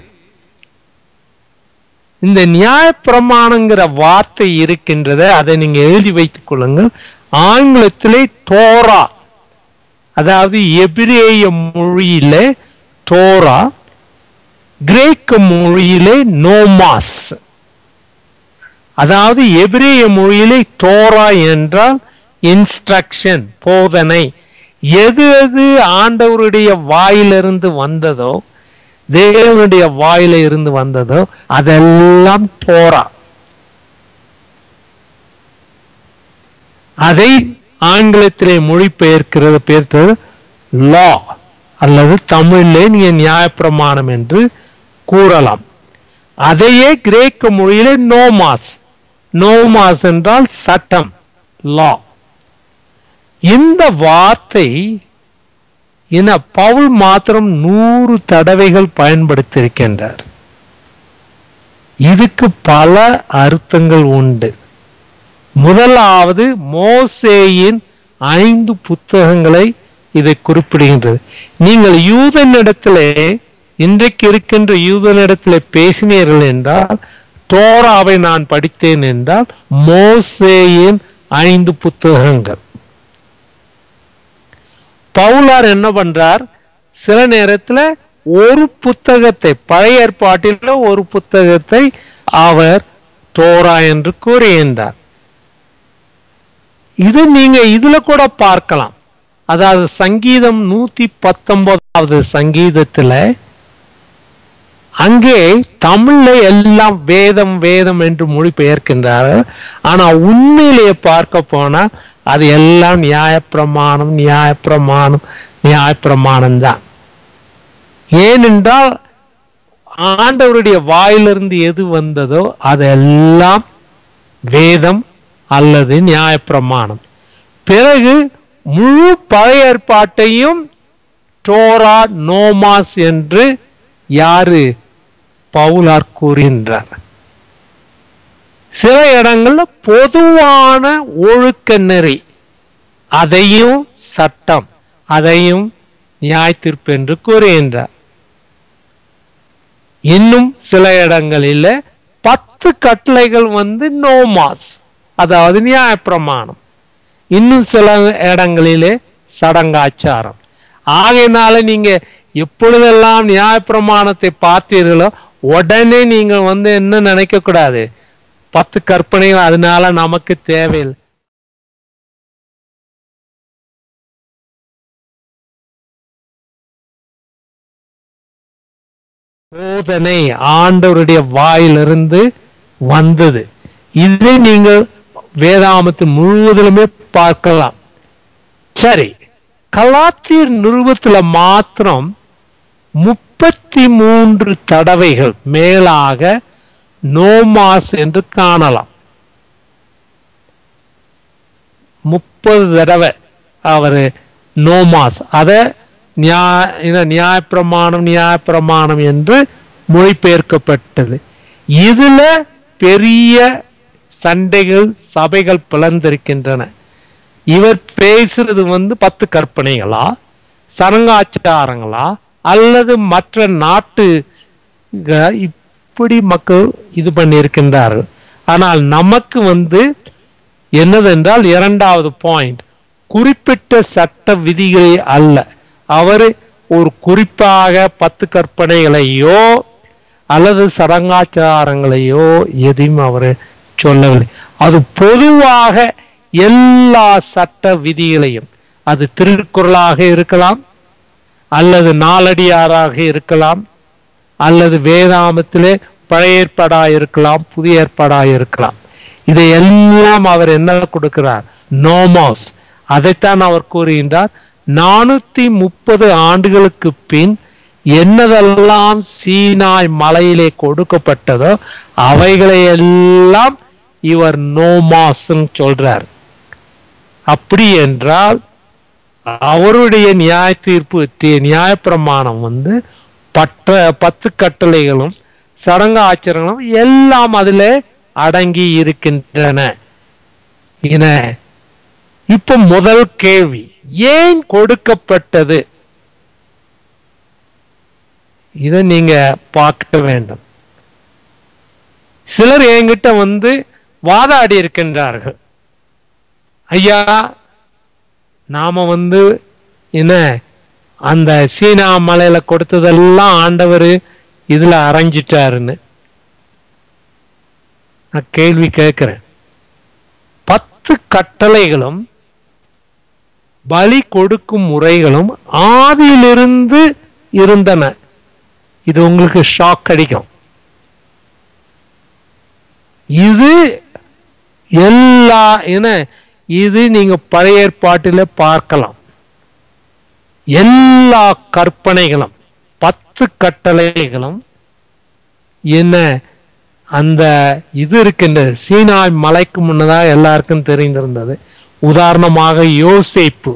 இந்த நியாயப்பிரமாணங்கிற வார்த்தை இருக்கின்றத அதை நீங்க எழுதி வைத்துக் கொள்ளுங்கள் ஆங்கிலத்திலே டோரா அதாவது எபிரேய மொழியிலே டோரா கிரேக்க மொழியிலே நோமாஸ் அதாவது எபிரேய மொழியிலே டோரா என்றால் இன்ஸ்ட்ரக்ஷன் போதனை எது எது ஆண்டவருடைய வாயிலிருந்து வந்ததோ தேவனுடைய வாயில இருந்து வந்ததோ அதெல்லாம் டோரா அதை ஆங்கிலத்திலே மொழிபெயர்க்கிறது பெயர்த்தது லா அல்லது தமிழிலே நீங்க நியாயப்பிரமாணம் என்று கூறலாம் அதையே கிரேக்க மொழியிலே நோமாஸ் நோமாஸ் என்றால் சட்டம் லா இந்த வார்த்தை என பவுல் மாத்திரம் நூறு தடவைகள் பயன்படுத்தியிருக்கின்றார் இதுக்கு பல அர்த்தங்கள் உண்டு முதலாவது மோசேயின் ஐந்து புத்தகங்களை இதை குறிப்பிடுகின்றது நீங்கள் யூதனிடத்திலே இன்றைக்கு இருக்கின்ற யூதனிடத்திலே பேசினீர்கள் என்றால் தோராவை நான் படித்தேன் என்றால் மோசேயின் ஐந்து புத்தகங்கள் பவுலார் என்ன பண்றார் சில நேரத்துல ஒரு புத்தகத்தை பழைய ஏற்பாட்டில் ஒரு புத்தகத்தை அவர் தோரா என்று கூறுகின்றார் இது நீங்க இதுல கூட பார்க்கலாம் அதாவது சங்கீதம் நூத்தி பத்தொன்பதாவது சங்கீதத்துல அங்கே தமிழ்ல எல்லாம் வேதம் வேதம் என்று மொழிபெயர்க்கின்றார்கள் ஆனா உண்மையிலேயே பார்க்க போனா அது எல்லாம் நியாயப்பிரமாணம் நியாயப்பிரமாணம் நியாயப்பிரமாணம் தான் ஏனென்றால் ஆண்டவருடைய வாயிலிருந்து எது வந்ததோ அதெல்லாம் வேதம் அல்லது நியாயப்பிரமாணம் பிறகு முழு பழைய ஏற்பாட்டையும் டோரா நோமாஸ் என்று யாரு பவுலார் கூறுகின்றார் சில இடங்கள்ல பொதுவான ஒழுக்க நெறி அதையும் சட்டம் அதையும் நியாயத்தீர்ப்பு என்று கூறுகின்றார் இன்னும் சில இடங்களில் பத்து கட்டளைகள் வந்து நோமாஸ் அதாவது நியாயப்பிரமாணம் இன்னும் சில இடங்களிலே சடங்காச்சாரம் ஆகையினால நீங்க எப்பொழுதெல்லாம் நியாயப்பிரமாணத்தை பார்த்தீர்களோ உடனே நீங்க வந்து என்ன நினைக்க கூடாது பத்து கற்பனைகள் அதனால நமக்கு தேவையில்லை போதனை ஆண்டவருடைய வாயிலிருந்து வந்தது இதை நீங்கள் வேதாமத்து முழுவதிலுமே பார்க்கலாம் சரி கலாத்தியர் நிருபத்துல மாத்திரம் முப்பத்தி மூன்று தடவைகள் மேலாக நோமாஸ் என்று காணலாம் முப்பது தடவை அவரு நோமாஸ் அத நியாய நியாயப்பிரமாணம் நியாயப்பிரமாணம் என்று மொழிபெயர்க்கப்பட்டது இதுல பெரிய சண்டைகள் சபைகள் பிளந்திருக்கின்றன இவர் பேசுறது வந்து பத்து கற்பனைகளா சரங்காச்சாரங்களா அல்லது மற்ற நாட்டு க- இப்படி மக்கள் இது பண்ணியிருக்கின்றார்கள் ஆனால் நமக்கு வந்து என்னதென்றால் இரண்டாவது பாயிண்ட் குறிப்பிட்ட சட்ட விதிகளே அல்ல அவர் ஒரு குறிப்பாக பத்து கற்பனைகளையோ அல்லது சடங்காச்சாரங்களையோ எதையும் அவர் சொல்லவில்லை அது பொதுவாக எல்லா சட்ட விதிகளையும் அது திருக்குறளாக இருக்கலாம் அல்லது நாலடியாராக இருக்கலாம் அல்லது வேதாமத்திலே பழைய ஏற்பாடாக இருக்கலாம் புதிய ஏற்பாடாக இருக்கலாம் இதை எல்லாம் அவர் என்ன கொடுக்கிறார் நோமோஸ் அதைத்தான் அவர் கூறுகின்றார் நானூத்தி முப்பது ஆண்டுகளுக்கு பின் என்னதெல்லாம் சீனாய் மலையிலே கொடுக்கப்பட்டதோ அவைகளை எல்லாம் இவர் நோமாஸ்ன்னு சொல்றார் அப்படி என்றால் அவருடைய நியாய தீர்ப்பு தி- நியாயப்பிரமாணம் வந்து பட்ட பத்து கட்டளைகளும் சடங்கு ஆச்சரங்களும் எல்லாம் அதில் அடங்கி இருக்கின்றன என இப்ப முதல் கேள்வி ஏன் கொடுக்கப்பட்டது இதை நீங்க பார்க்க வேண்டும் சிலர் என்கிட்ட வந்து வாதாடி இருக்கின்றார்கள் ஐயா நாம வந்து என்ன அந்த சீனா மலையில கொடுத்ததெல்லாம் ஆண்டவர் இதுல அரைஞ்சிட்டாருன்னு நான் கேள்வி கேட்கிறேன் பத்து கட்டளைகளும் பலி கொடுக்கும் முறைகளும் ஆதியிலிருந்து இருந்தன இது உங்களுக்கு ஷாக் அடிக்கும் இது எல்லா என்ன இது நீங்க பழைய ஏற்பாட்டில பார்க்கலாம் எல்லா கற்பனைகளும் பத்து கட்டளைகளும் என்ன அந்த இது இருக்கின்ற சீனாய் மலைக்கு முன்னதாக எல்லாருக்கும் தெரிந்திருந்தது உதாரணமாக யோசேப்பு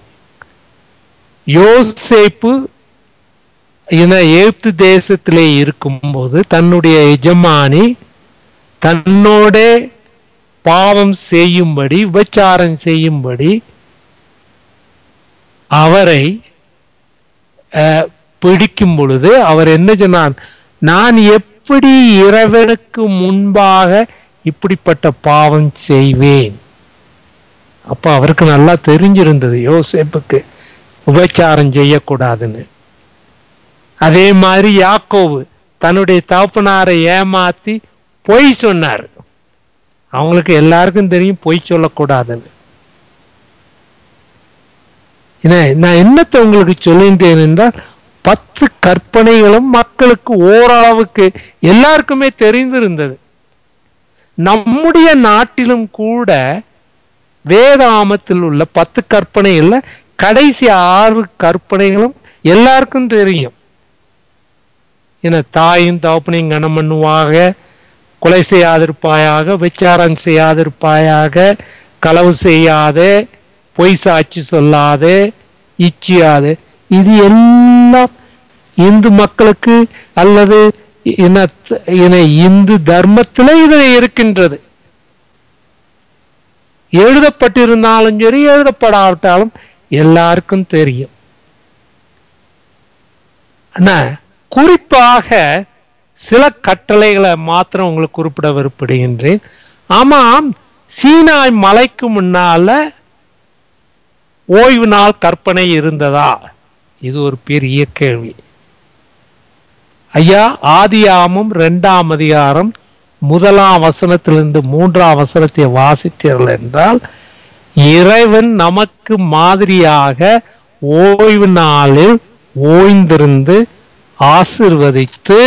யோசேப்பு என்ன எகிப்து தேசத்திலே இருக்கும்போது தன்னுடைய எஜமானி தன்னோட பாவம் செய்யும்படி விபச்சாரம் செய்யும்படி அவரை அஹ், பிடிக்கும் பொழுது அவர் என்ன சொன்னார் நான் எப்படி இறைவனுக்கு முன்பாக இப்படிப்பட்ட பாவம் செய்வேன் அப்ப அவருக்கு நல்லா தெரிஞ்சிருந்தது யோசேப்புக்கு விபச்சாரம் செய்யக்கூடாதுன்னு அதே மாதிரி யாக்கோவு தன்னுடைய தகப்பனாரை ஏமாத்தி பொய் சொன்னார் அவங்களுக்கு எல்லாருக்கும் தெரியும் பொய் சொல்லக்கூடாதுன்னு என்ன நான் என்னத்தை உங்களுக்கு சொல்லின்றேன் என்றால் பத்து கற்பனைகளும் மக்களுக்கு ஓரளவுக்கு எல்லாருக்குமே தெரிந்திருந்தது நம்முடைய நாட்டிலும் கூட வேதாமத்தில் உள்ள பத்து கற்பனைகள்ல கடைசி ஆறு கற்பனைகளும் எல்லாருக்கும் தெரியும் என தாயும் தகப்பனையும் கனம் பண்ணுவாக கொலை செய்யாதிருப்பாயாக விச்சாரம் செய்யாதிருப்பாயாக களவு செய்யாதே பொய் சாட்சி சொல்லாதே இச்சியாதே இது எல்லாம் இந்து மக்களுக்கு அல்லது இன இன இந்து தர்மத்திலே இது இருக்கின்றது எழுதப்பட்டிருந்தாலும் சரி எழுதப்படாவிட்டாலும் எல்லாருக்கும் தெரியும் ஆனா குறிப்பாக சில கட்டளைகளை மாத்திரம் உங்களுக்கு குறிப்பிட விருப்பப்படுகின்றேன் ஆமாம் சீனாய் மலைக்கு முன்னால ஓய்வு நாள் கற்பனை இருந்ததா இது ஒரு பெரிய கேள்வி ஐயா ஆதியாமம் இரண்டாம் அதிகாரம் முதலாம் வசனத்திலிருந்து மூன்றாம் வசனத்தை வாசித்தீர்கள் என்றால் இறைவன் நமக்கு மாதிரியாக ஓய்வு நாளில் ஓய்ந்திருந்து ஆசிர்வதித்து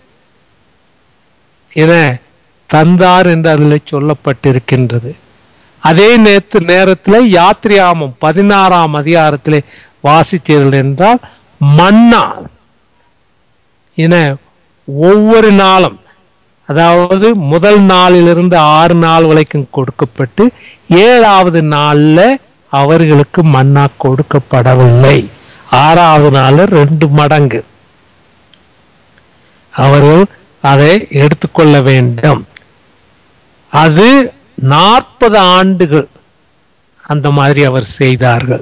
என தந்தார் என்று அதில் சொல்லப்பட்டிருக்கின்றது அதே நேத்து நேரத்தில் யாத்ரியாமம் பதினாறாம் அதிகாரத்திலே வாசித்தீர்கள் என்றால் மன்னா என ஒவ்வொரு நாளும் அதாவது முதல் நாளிலிருந்து ஆறு நாள் வரைக்கும் கொடுக்கப்பட்டு ஏழாவது நாள்ல அவர்களுக்கு மன்னா கொடுக்கப்படவில்லை ஆறாவது நாள் ரெண்டு மடங்கு அவர்கள் அதை எடுத்துக்கொள்ள வேண்டும் அது நாற்பது ஆண்டுகள் அந்த மாதிரி அவர் செய்தார்கள்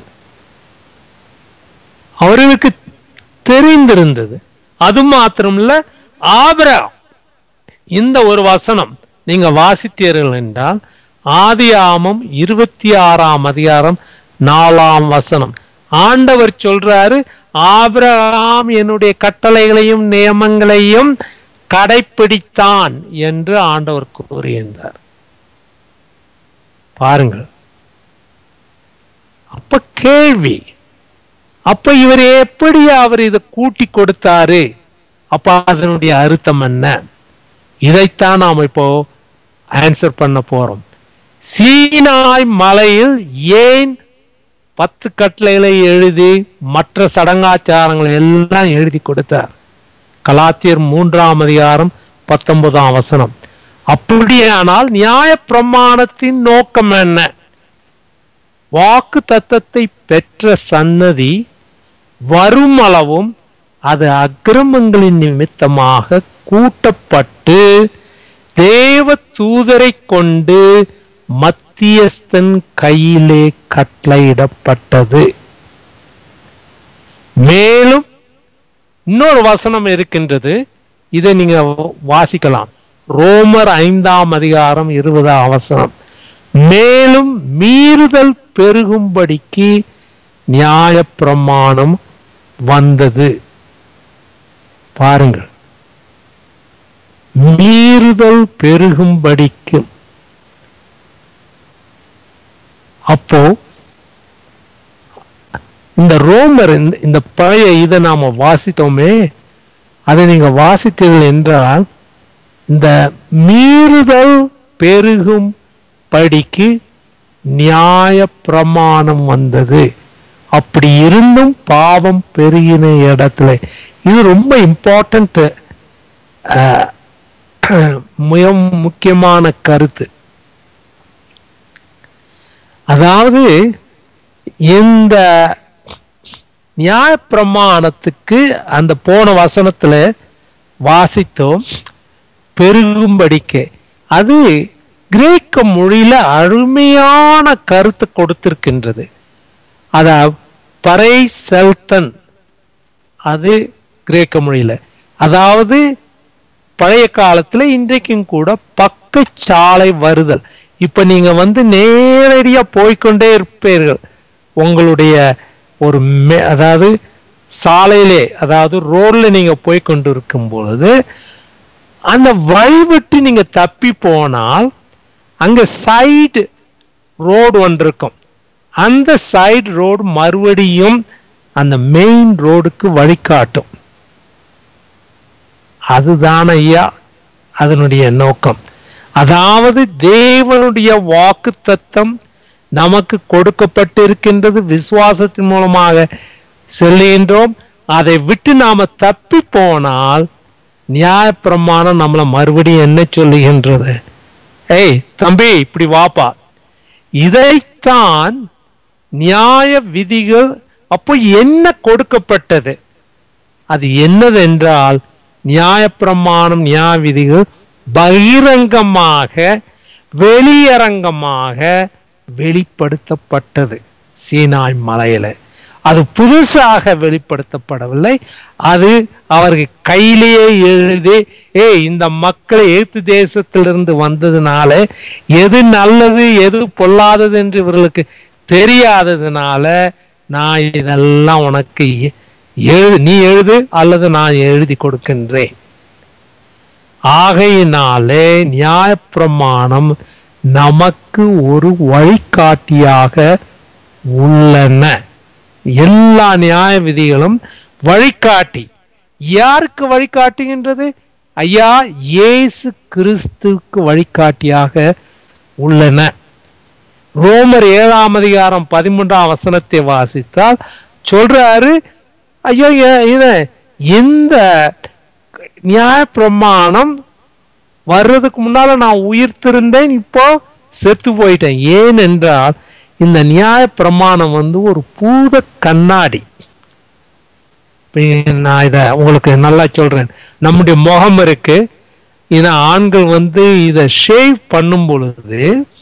அவர்களுக்கு தெரிந்திருந்தது அது மாத்திரமல்ல ஆபரா இந்த ஒரு வசனம் நீங்க வாசித்தீர்கள் என்றால் ஆதியாமம் இருபத்தி ஆறாம் அதிகாரம் நாலாம் வசனம் ஆண்டவர் சொல்றாரு ஆபிரகாம் என்னுடைய கட்டளைகளையும் நியமங்களையும் கடைப்பிடித்தான் என்று ஆண்டவர் கூறுகின்றார் பாருங்கள் அப்ப கேள்வி அப்ப இவர் எப்படி அவர் இதை கூட்டி கொடுத்தாரு அப்ப அதனுடைய அர்த்தம் என்ன இதைத்தான் நாம் இப்போ ஆன்சர் பண்ண போறோம் சீனாய் மலையில் ஏன் பத்து கட்டளைகளை எழுதி மற்ற சடங்காச்சாரங்களை எல்லாம் எழுதி கொடுத்தார் கலாத்தியர் மூன்றாம் அதிகாரம் பத்தொன்பதாம் வசனம் அப்படியானால் நியாய பிரமாணத்தின் நோக்கம் என்ன வாக்கு தத்தத்தை பெற்ற சன்னதி வருமளவும் அது அக்கிரமங்களின் நிமித்தமாக கூட்டப்பட்டு தேவ தூதரை கொண்டு மத்தியஸ்தன் கையிலே கட்டளையிடப்பட்டது மேலும் இன்னொரு வசனம் இருக்கின்றது இதை நீங்க வாசிக்கலாம் ரோமர் ஐந்தாம் அதிகாரம் இருபதாம் வசனம் மேலும் மீறுதல் பெருகும்படிக்கு நியாய பிரமாணம் வந்தது பாருங்கள் மீறுதல் பெருகும்படிக்கு அப்போ இந்த ரோமர் இந்த- இந்த பழைய இதை நாம வாசித்தோமே அதை நீங்க வாசித்தீர்கள் என்றால் இந்த மீறுதல் பெருகும் படிக்கு நியாய பிரமாணம் வந்தது அப்படி இருந்தும் பாவம் பெருகின இடத்துல இது ரொம்ப இம்பார்ட்டன்ட் மிக முக்கியமான கருத்து அதாவது இந்த நியாயப்பிரமாணத்துக்கு அந்த போன வசனத்துல வாசித்தோம் பெருகும்படிக்கு அது கிரேக்க மொழியில அருமையான கருத்து கொடுத்திருக்கின்றது அத பறை செல்தன் அது கிரேக்க மொழியில அதாவது பழைய காலத்துல இன்றைக்கும் கூட பக்கச்சாலை வருதல் இப்ப நீங்க வந்து நேரடியா போய்க்கொண்டே இருப்பீர்கள் உங்களுடைய ஒரு மே- அதாவது சாலையிலே அதாவது ரோட்ல நீங்க போய் கொண்டு இருக்கும் பொழுது அந்த வழி விட்டு நீங்க தப்பி போனால் அங்க சைடு ரோடு ஒன்று இருக்கும் அந்த சைடு ரோடு மறுபடியும் அந்த மெயின் ரோடுக்கு வழிகாட்டும் அதுதான் ஐயா அதனுடைய நோக்கம் அதாவது தேவனுடைய வாக்கு தத்தம் நமக்கு கொடுக்கப்பட்டிருக்கின்றது விசுவாசத்தின் மூலமாக செல்லுகின்றோம் அதை விட்டு நாம தப்பி போனால் நியாயப்பிரமாணம் நம்மளை மறுபடியும் என்ன சொல்லுகின்றது ஏய் தம்பி இப்படி வாப்பா இதைத்தான் நியாய விதிகள் அப்போ என்ன கொடுக்கப்பட்டது அது என்னதென்றால் நியாயப்பிரமாணம் நியாய விதிகள் பகிரங்கமாக வெளியரங்கமாக வெளிப்படுத்தப்பட்டது சீனாய் மலையில அது புதுசாக வெளிப்படுத்தப்படவில்லை அது அவர்கள் கையிலேயே எழுதி ஏ இந்த மக்களை ஏத்து தேசத்திலிருந்து வந்ததுனால எது நல்லது எது பொல்லாதது என்று இவர்களுக்கு தெரியாததுனால நான் இதெல்லாம் உனக்கு எ- எழு நீ எழுது அல்லது நான் எழுதி கொடுக்கின்றேன் ஆகையினாலே நியாயப்பிரமாணம் நமக்கு ஒரு வழிகாட்டியாக உள்ளன எல்லா நியாய விதிகளும் வழிகாட்டி யாருக்கு வழிகாட்டுகின்றது ஐயா இயேசு கிறிஸ்துவுக்கு வழிகாட்டியாக உள்ளன ரோமர் ஏழாம் அதிகாரம் பதிமூன்றாம் வசனத்தை வாசித்தால் சொல்றாரு ஐயோ ஏ- இது இந்த நியாயப்பிரமாணம் வர்றதுக்கு முன்னால நான் உயிர்த்திருந்தேன் இப்போ செத்து போயிட்டேன் ஏனென்றால் இந்த நியாயப்பிரமாணம் வந்து ஒரு பூத கண்ணாடி இப்ப நான் இத உங்களுக்கு நல்லா சொல்றேன் நம்முடைய முகம் இருக்கு இத ஆண்கள் வந்து இத ஷேவ் பண்ணும் பொழுது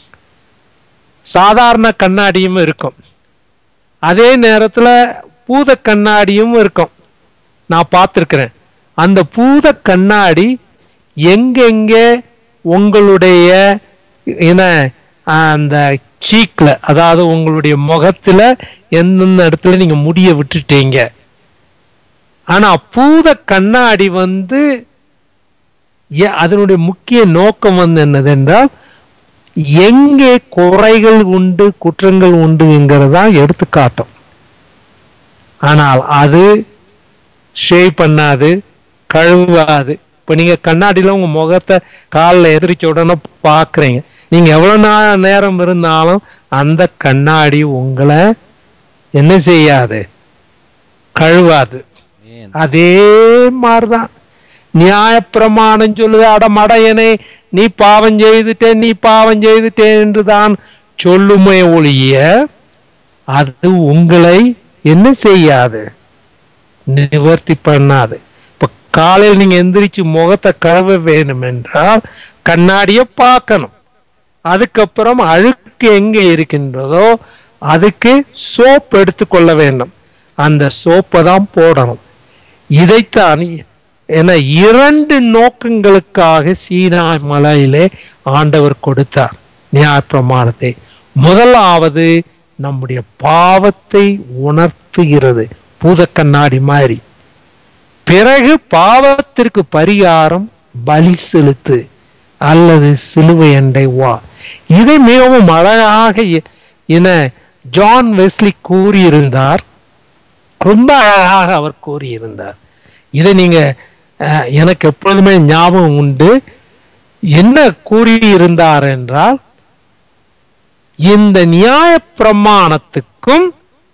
சாதாரண கண்ணாடியும் இருக்கும் அதே நேரத்துல பூத கண்ணாடியும் இருக்கும் நான் பார்த்திருக்கிறேன் அந்த பூத கண்ணாடி எங்கெங்க உங்களுடைய என்ன அந்த சீக்ல அதாவது உங்களுடைய முகத்துல எந்தெந்த இடத்துல நீங்க முடிய விட்டுட்டீங்க ஆனா பூத கண்ணாடி வந்து ஏ- அதனுடைய முக்கிய நோக்கம் வந்து என்னதென்றால் எங்கே குறைகள் உண்டு குற்றங்கள் உண்டுங்கிறதா எடுத்துக்காட்டும் ஆனால் அது ஷேவ் பண்ணாது கழுவாது இப்ப நீங்க கண்ணாடியில உங்க முகத்தை காலில் எதிரிச்ச உடனே பாக்குறீங்க நீங்க எவ்வளவு நா- நேரம் இருந்தாலும் அந்த கண்ணாடி உங்களை என்ன செய்யாது கழுவாது Amen. அதே மாதிரிதான் நியாயப்பிரமாணம் சொல்லுது அடமடையனே நீ பாவம் செய்துட்டே நீ பாவம் செய்துட்டே என்றுதான் சொல்லுமே ஒழிய அது உங்களை என்ன செய்யாது நிவர்த்தி பண்ணாது இப்ப காலையில் நீங்க எந்திரிச்சு முகத்தை கழுவ வேணும் என்றால் கண்ணாடிய பார்க்கணும் அதுக்கப்புறம் அழுக்கு எங்க இருக்கின்றதோ அதுக்கு சோப் எடுத்துக்கொள்ள வேண்டும் அந்த சோப்பை தான் போடணும் இதைத்தான் என இரண்டு நோக்கங்களுக்காக சீனாய் மலையிலே ஆண்டவர் கொடுத்தார் நியாயப்பிரமாணத்தை முதலாவது நம்முடைய பாவத்தை உணர்த்துகிறது பூத கண்ணாடி மாதிரி பிறகு பாவத்திற்கு பரிகாரம் பலி செலுத்து அல்லது சிலுவை அண்டை வா இதை மிகவும் அழகாக எ- என ஜான் வெஸ்லி கூறியிருந்தார் ரொம்ப அழகாக அவர் கூறியிருந்தார் இதை நீங்க அஹ், எனக்கு எப்பொழுதுமே ஞாபகம் உண்டு என்ன கூறியிருந்தார் என்றால் இந்த நியாய பிரமாணத்துக்கும்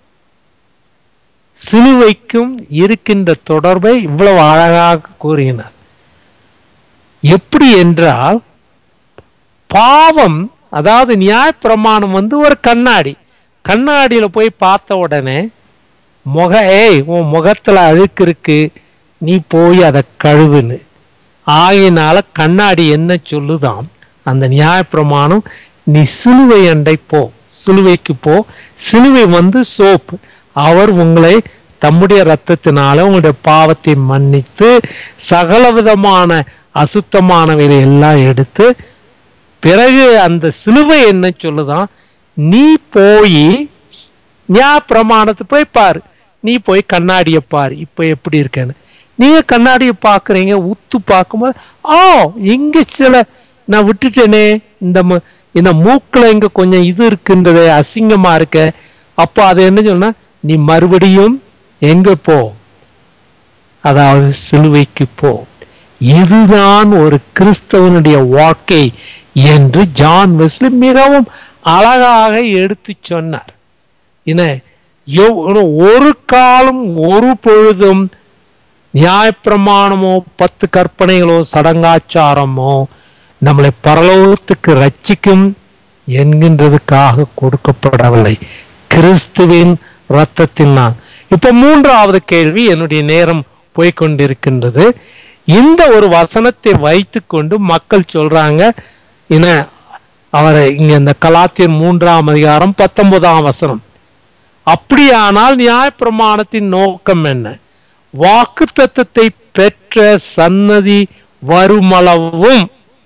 சிலுவைக்கும் இருக்கின்ற தொடர்பை இவ்வளவு அழகாக கூறினார் எப்படி என்றால் பாவம் அதாவது நியாயப்பிரமாணம் வந்து ஒரு கண்ணாடி கண்ணாடியில போய் பார்த்த உடனே முக ஏய் உன் முகத்துல அழுக்கு இருக்கு நீ போய் அதை கழுவுன்னு ஆகையினால கண்ணாடி என்ன சொல்லுதாம் அந்த நியாயப்பிரமாணம் நீ சிலுவை அண்டை போ சிலுவைக்கு போ சிலுவை வந்து சோப்பு அவர் உங்களை தம்முடைய ரத்தத்தினால உங்களுடைய பாவத்தை மன்னித்து சகல விதமான அசுத்தமானவைகளை எல்லாம் எடுத்து பிறகு அந்த சிலுவை என்ன சொல்லுதான் நீ போய் ஞா பிரமாணத்தை போய் பாரு நீ போய் கண்ணாடியை பாரு இப்ப எப்படி இருக்கேன்னு நீங்க கண்ணாடியை பாக்குறீங்க உத்து பார்க்கும்போது ஆ இங்க சில நான் விட்டுட்டேனே இந்த மு- இந்த மூக்குல இங்க கொஞ்சம் இது இருக்கின்றதே அசிங்கமா இருக்க அப்போ அது என்ன சொன்னா நீ மறுபடியும் எங்க போ அதாவது சிலுவைக்கு போ இதுதான் ஒரு கிறிஸ்தவனுடைய வாழ்க்கை என்று ஜான் வெஸ்லி மிகவும் அழகாக எடுத்து சொன்னார் என்ன எவ்- ஒரு காலம் ஒரு பொழுதும் நியாயப்பிரமாணமோ பத்து கற்பனைகளோ சடங்காச்சாரமோ நம்மளை பரலோகத்துக்கு ரட்சிக்கும் என்கின்றதுக்காக கொடுக்கப்படவில்லை கிறிஸ்துவின் ரத்தத்தினால் இப்ப மூன்றாவது கேள்வி என்னுடைய நேரம் போய்க்கொண்டிருக்கின்றது இந்த ஒரு வசனத்தை வைத்துக்கொண்டு மக்கள் சொல்றாங்க என்ன அவரை இங்க இந்த கலாத்தியர் மூன்றாம் அதிகாரம் பத்தொன்பதாம் வசனம் அப்படியானால் நியாயப்பிரமாணத்தின் நோக்கம் என்ன வாக்கு தத்தத்தை பெற்ற சன்னதி வருமளவும்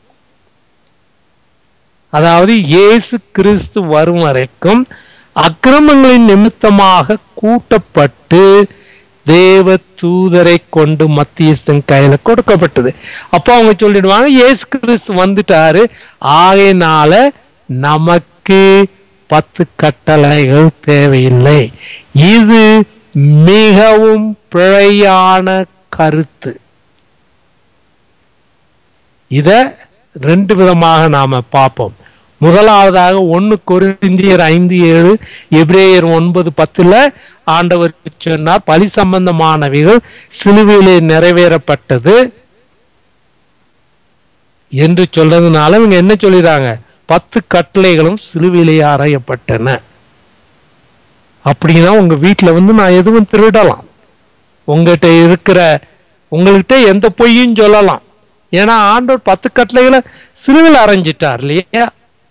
அதாவது இயேசு கிறிஸ்து வரும் வரைக்கும் அக்கிரமங்களின் நிமித்தமாக கூட்டப்பட்டு தேவ தூதரை கொண்டு மத்தியஸ்தன் கையில கொடுக்கப்பட்டது அப்போ அவங்க சொல்லிடுவாங்க இயேசு கிறிஸ்து வந்துட்டாரு ஆகையினால நமக்கு பத்து கட்டளைகள் தேவையில்லை இது மிகவும் பிழையான கருத்து இத ரெண்டு விதமாக நாம பார்ப்போம் முதலாவதாக ஒன்னு கொரிந்தியர் ஐந்து ஏழு எபிரேயர் ஒன்பது பத்துல ஆண்டவர் சொன்னார் பலி சம்பந்தமானவைகள் சிலுவையிலே நிறைவேறப்பட்டது என்று சொல்றதுனால இவங்க என்ன சொல்லிடுறாங்க பத்து கட்டளைகளும் சிலுவையிலே அறையப்பட்டன அப்படின்னா உங்க வீட்டுல வந்து நான் எதுவும் திருடலாம் உங்ககிட்ட இருக்கிற உங்கள்கிட்ட எந்த பொய்யும் சொல்லலாம் ஏன்னா ஆண்டவர் பத்து கட்டளைகளை சிலுவையில் அரைஞ்சிட்டார் இல்லையா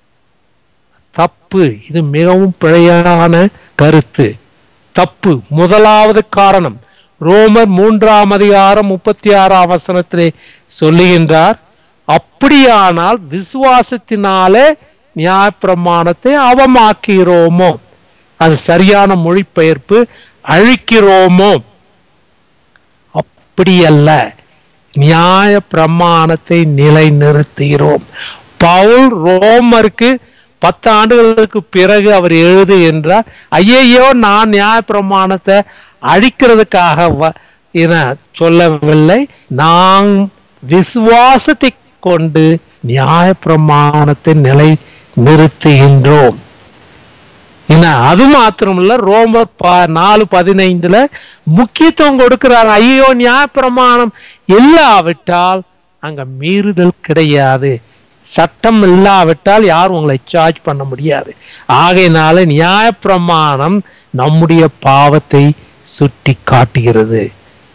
தப்பு இது மிகவும் பிழையான கருத்து தப்பு முதலாவது காரணம் ரோமர் மூன்றாம் அதிகாரம் முப்பத்தி ஆறாம் வசனத்திலே சொல்லுகின்றார் அப்படியானால் விசுவாசத்தினாலே நியாயப்பிரமாணத்தை அவமாக்கிறோமோ அது சரியான மொழிபெயர்ப்பு அழிக்கிறோமோ அப்படியல்ல நியாய பிரமாணத்தை நிலைநிறுத்துகிறோம் பவுல் ரோமருக்கு பத்து ஆண்டுகளுக்கு பிறகு அவர் எழுது என்றார் ஐயையோ நான் நியாய பிரமாணத்தை அழிக்கிறதுக்காக வ- என சொல்லவில்லை நான் விசுவாசத்தை கொண்டு நியாய பிரமாணத்தை நிலை நிறுத்துகின்றோம் என்ன அது மாத்திரமல்ல ரோமர் ப- நாலு பதினைந்துல முக்கியத்துவம் கொடுக்கிறார் ஐயோ நியாயப்பிரமாணம் இல்லாவிட்டால் அங்க மீறுதல் கிடையாது சட்டம் இல்லாவிட்டால் யாரும் உங்களை சார்ஜ் பண்ண முடியாது ஆகையினால நியாயப்பிரமாணம் நம்முடைய பாவத்தை சுட்டி காட்டுகிறது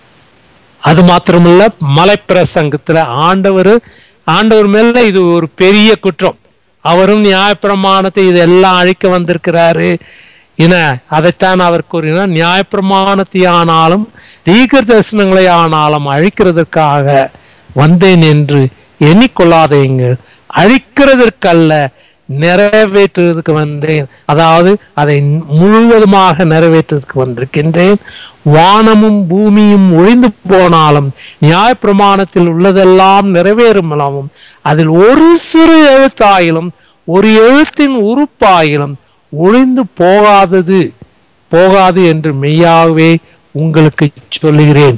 அது மாத்திரமல்ல மலைப்பிரசங்கத்துல ஆண்டவர் ஆண்டவர் மேல இது ஒரு பெரிய குற்றம் அவரும் நியாயப்பிரமாணத்தை இதெல்லாம் அழிக்க வந்திருக்கிறாரு என அதைத்தான் அவர் கூறினார் நியாயப்பிரமாணத்தை ஆனாலும் தீர்க்க தரிசனங்களை ஆனாலும் அழிக்கிறதற்காக வந்தேன் என்று எண்ணிக்கொள்ளாதீங்கள் அழிக்கிறதற்கல்ல நிறைவேற்றுவதற்கு வந்தேன் அதாவது அதை முழுவதுமாக நிறைவேற்றுவதற்கு வந்திருக்கின்றேன் வானமும் பூமியும் ஒழிந்து போனாலும் நியாயப்பிரமாணத்தில் உள்ளதெல்லாம் நிறைவேறும் அளவும் அதில் ஒரு சிறு எழுத்தாயிலும் ஒரு எழுத்தின் உறுப்பாயிலும் ஒழிந்து போகாதது போகாது என்று மெய்யாகவே உங்களுக்கு சொல்லுகிறேன்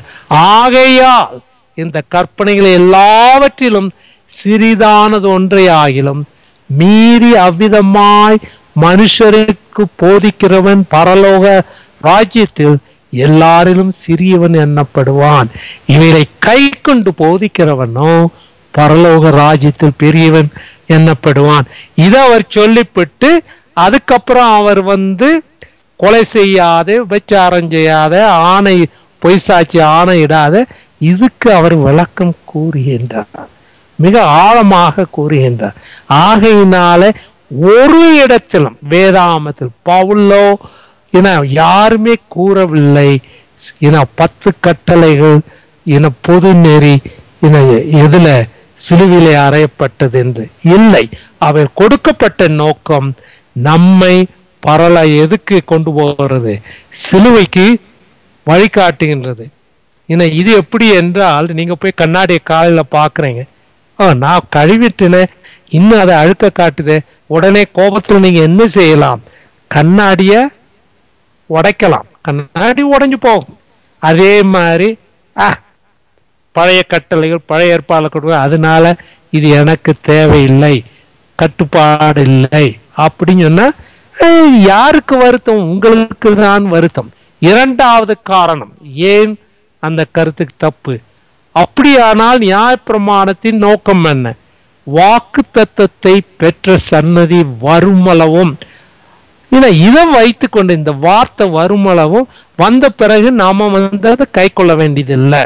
ஆகையால் இந்த கற்பனைகள் எல்லாவற்றிலும் சிறிதானது ஒன்றை ஆகிலும் மீறி அவ்விதமாய் மனுஷருக்கு போதிக்கிறவன் பரலோக ராஜ்யத்தில் எல்லாரிலும் சிறியவன் எண்ணப்படுவான் இவைகளை கை கொண்டு போதிக்கிறவனோ பரலோக ராஜ்யத்தில் பெரியவன் எண்ணப்படுவான் இதை அவர் சொல்லிவிட்டு அதுக்கப்புறம் அவர் வந்து கொலை செய்யாத விபச்சாரம் செய்யாத ஆணை பொய் சாட்சி ஆணையிடாத இதுக்கு அவர் விளக்கம் கூறுகின்றார் மிக ஆழமாக கூறுகின்றார் ஆகையினால ஒரு இடத்திலும் வேதாமத்தில் பவுலோ என யாருமே கூறவில்லை என பத்து கட்டளைகள் என பொது நெறி என எதுல சிலுவிலே அறையப்பட்டது என்று இல்லை அவர் கொடுக்கப்பட்ட நோக்கம் நம்மை பரல எதுக்கு கொண்டு போகிறது சிலுவைக்கு வழிகாட்டுகின்றது ஏன்னா இது எப்படி என்றால் நீங்க போய் கண்ணாடியை காலையில பாக்குறீங்க ஆ நான் கழுவிட்டுனேன் இன்னும் அதை அழுக்க காட்டுதே உடனே கோபத்துல நீங்க என்ன செய்யலாம் கண்ணாடிய உடைக்கலாம் கண்ணாடி உடைஞ்சு போகும் அதே மாதிரி ஆ பழைய கட்டளைகள் பழைய ஏற்பாடு கொடுக்க அதனால இது எனக்கு தேவையில்லை கட்டுப்பாடு இல்லை அப்படின்னு சொன்னா ஏய், யாருக்கு வருத்தம் உங்களுக்கு தான் வருத்தம் இரண்டாவது காரணம் ஏன் அந்த கருத்துக்கு தப்பு அப்படியானால் நியாயப்பிரமாணத்தின் நோக்கம் என்ன வாக்கு தத்தத்தை பெற்ற சன்னதி வருமளவும் ஏன்னா இதை வைத்துக்கொண்டு இந்த வார்த்தை வருமளவும் வந்த பிறகு நாம வந்து அதை கை கொள்ள வேண்டியதில்லை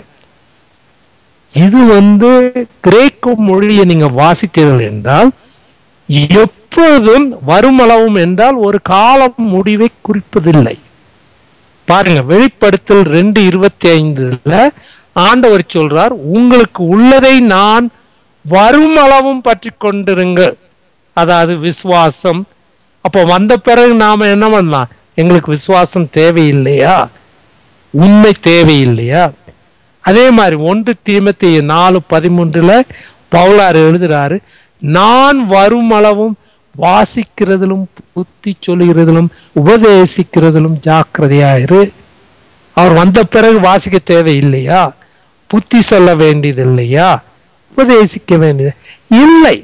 இது வந்து கிரேக்க மொழியை நீங்க வாசித்தீர்கள் என்றால் எப்பொழுதும் வருமளவும் என்றால் ஒரு காலம் முடிவை குறிப்பதில்லை பாருங்க வெளிப்படுத்தல் ரெண்டு இருபத்தி ஐந்துல ஆண்டவர் சொல்றார் உங்களுக்கு உள்ளதை நான் வருமளவும் பற்றி கொண்டிருங்கள் அதாவது விசுவாசம் அப்போ வந்த பிறகு நாம என்ன பண்ணலாம் எங்களுக்கு விசுவாசம் தேவையில்லையா உண்மை தேவையில்லையா அதே மாதிரி ஒன்று தீமத்தி நாலு பதிமூன்றுல பவுலார் எழுதுறாரு நான் வருமளவும் வாசிக்கிறதிலும் புத்தி சொல்லுகிறதிலும் உபதேசிக்கிறதிலும் ஜாக்கிரதையாயிரு அவர் வந்த பிறகு வாசிக்க தேவையில்லையா புத்தி சொல்ல வேண்டியது இல்லையா உபதேசிக்க வேண்டியது இல்லை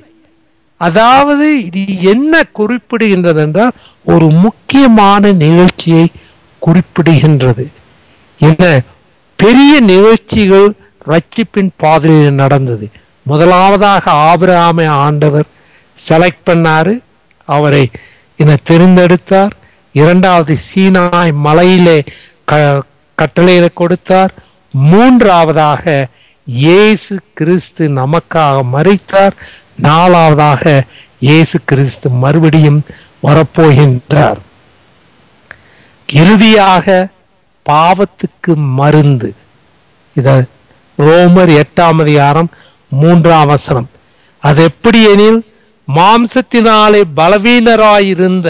அதாவது இது என்ன குறிப்பிடுகின்றது என்றால் ஒரு முக்கியமான நிகழ்ச்சியை குறிப்பிடுகின்றது என்ன பெரிய நிகழ்ச்சிகள் ரட்சிப்பின் பாதையில் நடந்தது முதலாவதாக ஆபிரகாமை ஆண்டவர் செலக்ட் பண்ணாரு அவரை என தெரிந்தெடுத்தார் இரண்டாவது சீனாய் மலையிலே க கட்டளையில கொடுத்தார் மூன்றாவதாக இயேசு கிறிஸ்து நமக்காக மறித்தார் நாலாவதாக இயேசு கிறிஸ்து மறுபடியும் வரப்போகின்றார் இறுதியாக பாவத்துக்கு மருந்து இத ரோமர் எட்டாம் அதிகாரம் மூன்றாம் வசனம் அது எப்படி எனில் மாம்சத்தினாலே பலவீனராயிருந்த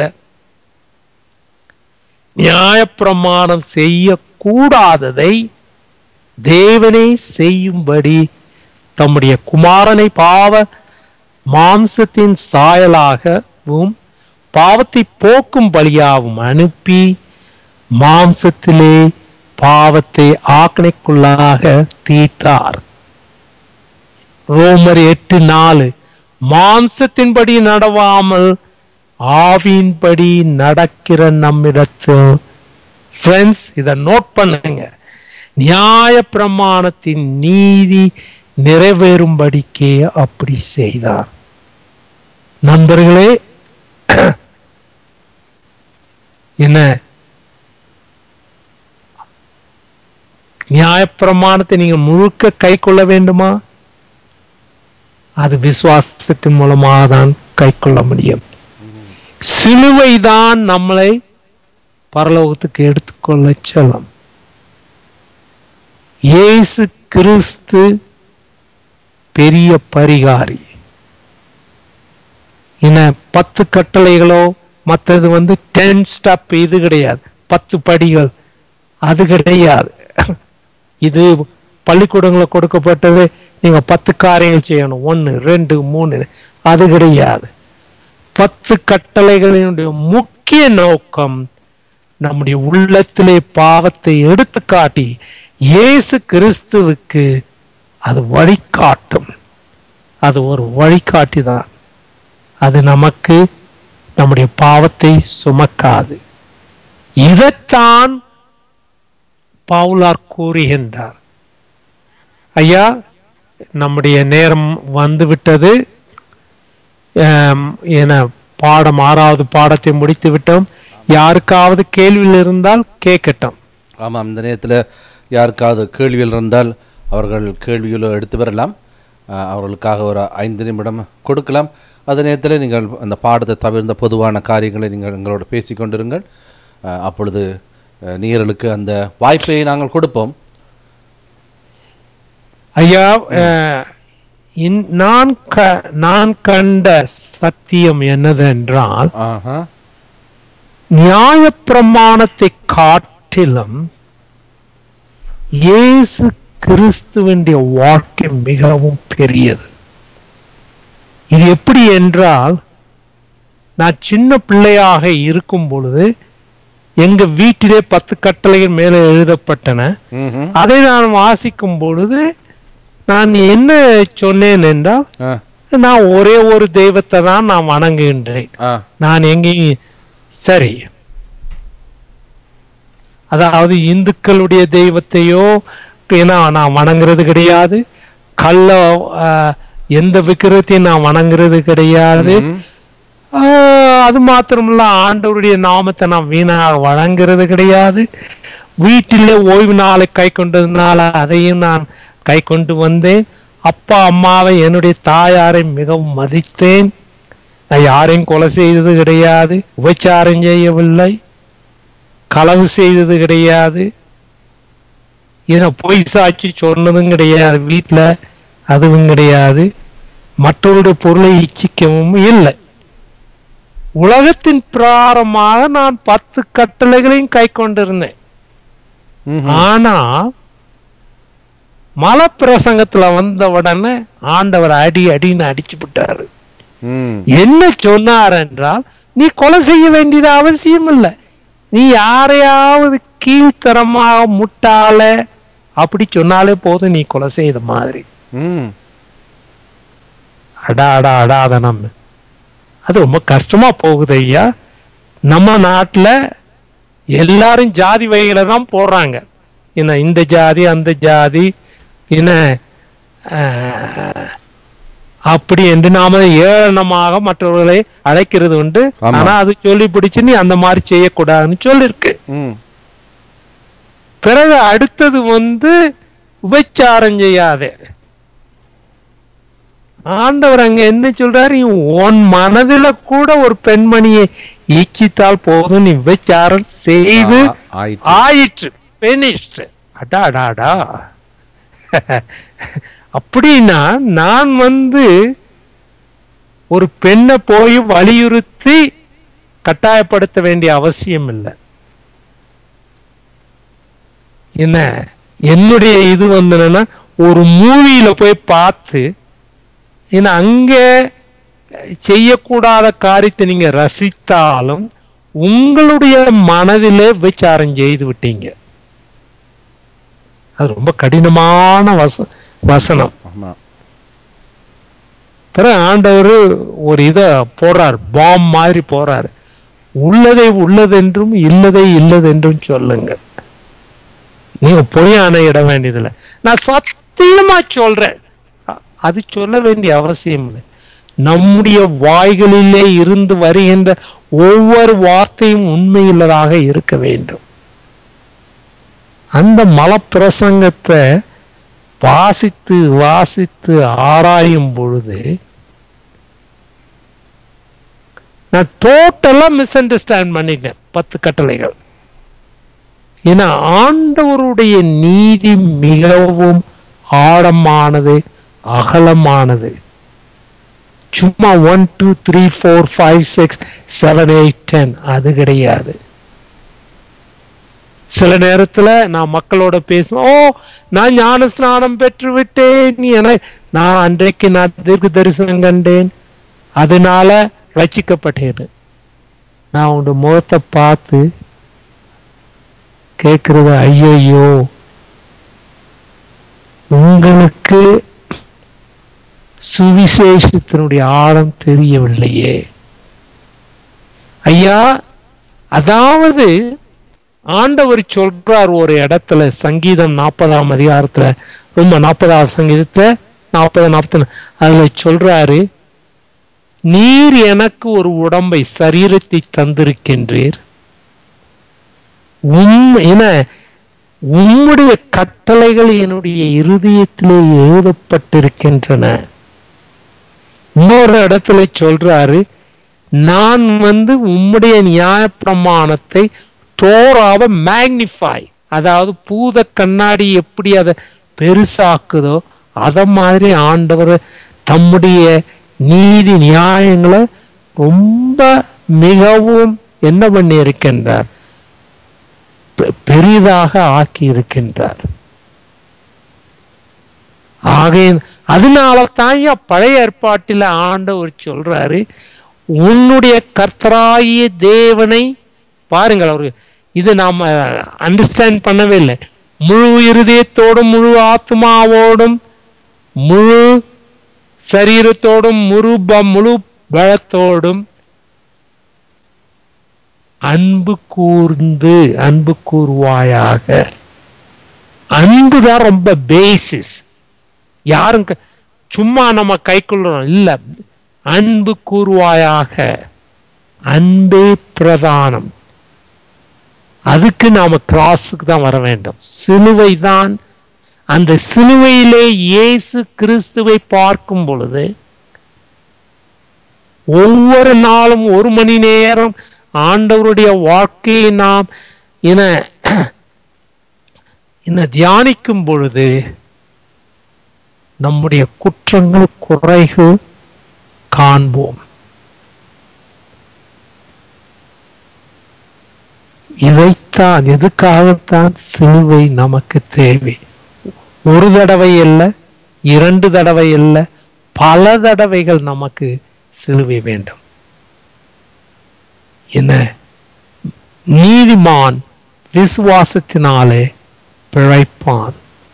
நியாயப்பிரமாணம் செய்யக்கூடாததை தேவனை செய்யும்படி தம்முடைய குமாரனை பாவ மாம்சத்தின் சாயலாகவும் பாவத்தை போக்கும் பலியாகவும் அனுப்பி மாம்சத்திலே பாவத்தை ஆக்கணைக்குள்ளாக தீட்டார் ரோமர் எட்டு நாலு மாம்சத்தின்படி நடவாமல் ஆவியின்படி நடக்கிற நம்மிடத்து ஃப்ரெண்ட்ஸ் இதை நோட் பண்ணுங்க நியாய பிரமாணத்தின் நீதி நிறைவேறும்படிக்கே அப்படி செய்தார் நண்பர்களே என்ன நியாயப்பிரமாணத்தை நீங்க முழுக்க கை கொள்ள வேண்டுமா அது விசுவாசத்தின் மூலமாக தான் கை கொள்ள முடியும் சிலுவை தான் நம்மளை பரலோகத்துக்கு எடுத்துக்கொள்ள செல்லும் இயேசு கிறிஸ்து பெரிய பரிகாரி என்ன பத்து கட்டளைகளோ மற்றது வந்து டென் ஸ்டெப் இது கிடையாது பத்து படிகள் அது கிடையாது இது பள்ளிக்கூடங்களை கொடுக்கப்பட்டது நீங்க பத்து காரியங்கள் செய்யணும் ஒன்னு ரெண்டு மூணு அது கிடையாது பத்து கட்டளைகளினுடைய முக்கிய நோக்கம் நம்முடைய உள்ளத்திலே பாவத்தை எடுத்து காட்டி இயேசு கிறிஸ்துவுக்கு அது வழிகாட்டும் அது ஒரு வழிகாட்டி தான் அது நமக்கு நம்முடைய பாவத்தை சுமக்காது இதைத்தான் பவுலார் கூறுகின்றார் ஐயா நம்முடைய நேரம் வந்துவிட்டது ஆம், என பாடம் ஆறாவது பாடத்தை முடித்து விட்டோம் யாருக்காவது கேள்வியில் இருந்தால் கேட்கட்டும் ஆமாம் இந்த நேரத்தில் யாருக்காவது கேள்விகள் இருந்தால் அவர்கள் கேள்விகளை எடுத்து வரலாம் அஹ், அவர்களுக்காக ஒரு ஐந்து நிமிடம் கொடுக்கலாம் அதே நேரத்தில் நீங்கள் அந்த பாடத்தை தவிர்ந்த பொதுவான காரியங்களை நீங்கள் எங்களோட பேசிக்கொண்டிருங்கள் அஹ், அப்பொழுது அஹ், நேயர்களுக்கு அந்த வாய்ப்பை நாங்கள் கொடுப்போம் ஐயா அஹ், இன்- நான் க- நான் கண்ட சத்தியம் என்னதென்றால் ஆஹா நியாயப்பிரமாணத்தை காட்டிலும் இயேசு கிறிஸ்துவனுடைய வாழ்க்கை மிகவும் பெரியது இது எப்படி என்றால் நான் சின்ன பிள்ளையாக இருக்கும் பொழுது எங்க வீட்டிலே பத்து கட்டளைகள் மேலே எழுதப்பட்டன ம்ஹும். அதை நான் வாசிக்கும் பொழுது நான் என்ன சொன்னேன் என்றால் ஆ நான் ஒரே ஒரு தெய்வத்தை தான் நான் வணங்குகின்றேன் ஆ நான் எங்கேயும் சரி அதாவது இந்துக்களுடைய தெய்வத்தையோ ஏன்னா நான் வணங்குறது கிடையாது கள்ள ஆஹ், எந்த விக்கிரத்தையும் நான் வணங்குறது கிடையாது ம். ஆஹ், அது மாத்திரமல்ல ஆண்டவருடைய நாமத்தை நான் வீணாக வழங்குறது கிடையாது வீட்டிலே ஓய்வு நாளை கை கொண்டதுனால அதையும் நான் கை கொண்டு வந்தேன் அப்பா அம்மாவை என்னுடைய தாயாரை மிகவும் மதித்தேன் நான் யாரையும் கொலை செய்தது கிடையாது உபச்சாரம் செய்யவில்லை களவு செய்தது கிடையாது ஏன்னா பொய் சாட்சி சொன்னதும் கிடையாது வீட்டில் அதுவும் கிடையாது மற்றவருடைய பொருளை இச்சிக்கவும் இல்லை உலகத்தின் பிராரமாக நான் பத்து கட்டளைகளையும் கை கொண்டிருந்தேன் ம்ஹும். ஆனா மலப்பிரசங்கத்துல வந்த உடனே ஆண்டவர் அடி அடின்னு அடிச்சு விட்டாரு ம் என்ன சொன்னார் என்றால் நீ கொலை செய்ய வேண்டியது அவசியம் இல்லை நீ யாரையாவது கீழ்த்தரமாக முட்டாள அப்படி சொன்னாலே போதும் நீ கொலை செய்த மாதிரி ம் அடா அடா அடாத நம்ம அது ரொம்ப கஷ்டமா போகுது ஐயா நம்ம நாட்டுல எல்லாரும் ஜாதி வகைகளை தான் போடுறாங்க என்ன இந்த ஜாதி அந்த ஜாதி என்ன ஆஹ், அப்படி என்று நாம ஏளனமாக மற்றவர்களை அழைக்கிறது உண்டு ஆமா. ஆனா அது சொல்லி பிடிச்சு நீ அந்த மாதிரி செய்யக்கூடாதுன்னு சொல்லிருக்கு ம் பிறகு அடுத்தது வந்து உபச்சாரம் செய்யாதே ஆண்டவர் அங்க என்ன சொல்றாரு நீ உன் மனதில கூட ஒரு பெண்மணியை ஈச்சித்தால் போதும் நீ விபச்சாரம் செய்து ஆ, ஆயிற்று. ஆயிற்று finished அடா அடாடா அப்படின்னா நான் வந்து ஒரு பெண்ணை போய் வலியுறுத்தி கட்டாயப்படுத்த வேண்டிய அவசியம் இல்லை என்ன என்னுடைய இது வந்து என்னன்னா ஒரு மூவியில போய் பார்த்து ஏன்னா அங்க செய்யக்கூடாத காரியத்தை நீங்க ரசித்தாலும் உங்களுடைய மனதிலே விசாரம் செய்து விட்டீங்க அது ரொம்ப கடினமான வச வசனம் ஆமா பிறகு ஆண்டவர் ஒரு இத போடுறார் பாம் மாதிரி போறாரு உள்ளதை உள்ளதென்றும் இல்லதை இல்லதென்றும் சொல்லுங்க நீங்க பொய்யான இட வேண்டியதில்லை நான் சத்தியமா சொல்றேன் அ- அது சொல்ல வேண்டிய அவசியம் இல்லை நம்முடைய வாய்களிலே இருந்து வருகின்ற ஒவ்வொரு வார்த்தையும் உண்மையுள்ளதாக இருக்க வேண்டும் அந்த மலப்பிரசங்கத்தை வாசித்து வாசித்து ஆராயும் பொழுது நான் டோட்டலா மிஸ் அண்டர்ஸ்டாண்ட் பண்ணிட்டேன் பத்து கட்டளைகள் ஏன்னா ஆண்டவருடைய நீதி மிகவும் ஆழமானது அகலமானது சும்மா one two three four five six seven eight ten அது கிடையாது சில நேரத்துல நான் மக்களோட பேசுவேன் ஓ நான் ஞான ஸ்நானம் பெற்று விட்டேன் என நான் அன்றைக்கு நான் தீர்க்க தரிசனம் கண்டேன் அதனால ரட்சிக்கப்பட்டேன் நான் உங்க முகத்தை பார்த்து கேட்கிறது ஐயையோ உங்களுக்கு சுவிசேஷத்தினுடைய ஆழம் தெரியவில்லையே ஐயா அதாவது ஆண்டவர் சொல்றார் ஒரு இடத்துல சங்கீதம் நாற்பதாம் அதிகாரத்துல ரொம்ப நாற்பதாவது சங்கீதத்துல நாற்பது நாற்பத்தி அதுல சொல்றாரு நீர் எனக்கு ஒரு உடம்பை சரீரத்தை தந்திருக்கின்றீர் உம் என உம்முடைய கட்டளைகள் என்னுடைய இருதயத்திலே எழுதப்பட்டிருக்கின்றன இன்னொரு இடத்துல சொல்றாரு நான் வந்து உம்முடைய நியாயப்பிரமாணத்தை டோராவை மேக்னிஃபை அதாவது பூத கண்ணாடி எப்படி அதை பெருசாக்குதோ அத மாதிரி ஆண்டவர் தம்முடைய நீதி நியாயங்களை ரொம்ப மிகவும் என்ன பண்ணி இருக்கின்றார் பெ- பெரிதாக ஆக்கி இருக்கின்றார் ஆகைய அதனால தான் ஐயா பழைய ஏற்பாட்டில் ஆண்டவர் சொல்றாரு உன்னுடைய கர்த்தராகிய தேவனை பாருங்கள் அவரு இது நாம அண்டர்ஸ்டாண்ட் பண்ணவே இல்லை முழு இருதயத்தோடும் முழு ஆத்மாவோடும் முழு சரீரத்தோடும் முழு ப- முழு பலத்தோடும் அன்பு கூர்ந்து அன்பு கூர்வாயாக அன்பு தான் ரொம்ப பேசிஸ் யாரும் க- சும்மா நம்ம கைக்குள்ளோம் இல்ல அன்பு கூர்வாயாக அன்பே பிரதானம் அதுக்கு நாம கிராஸுக்கு தான் வர வேண்டும் சிலுவை தான் அந்த சிலுவையிலே இயேசு கிறிஸ்துவை பார்க்கும் பொழுது ஒவ்வொரு நாளும் ஒரு மணி நேரம் ஆண்டவருடைய வாழ்க்கையை நாம் என என தியானிக்கும் பொழுது நம்முடைய குற்றங்கள் குறைகள் காண்போம் இதைத்தான் எதுக்காகத்தான் சிலுவை நமக்கு தேவை ஒரு தடவை அல்ல இரண்டு தடவை அல்ல பல தடவைகள் நமக்கு சிலுவை வேண்டும் என்ன நீதிமான் விசுவாசத்தினாலே பிழைப்பான்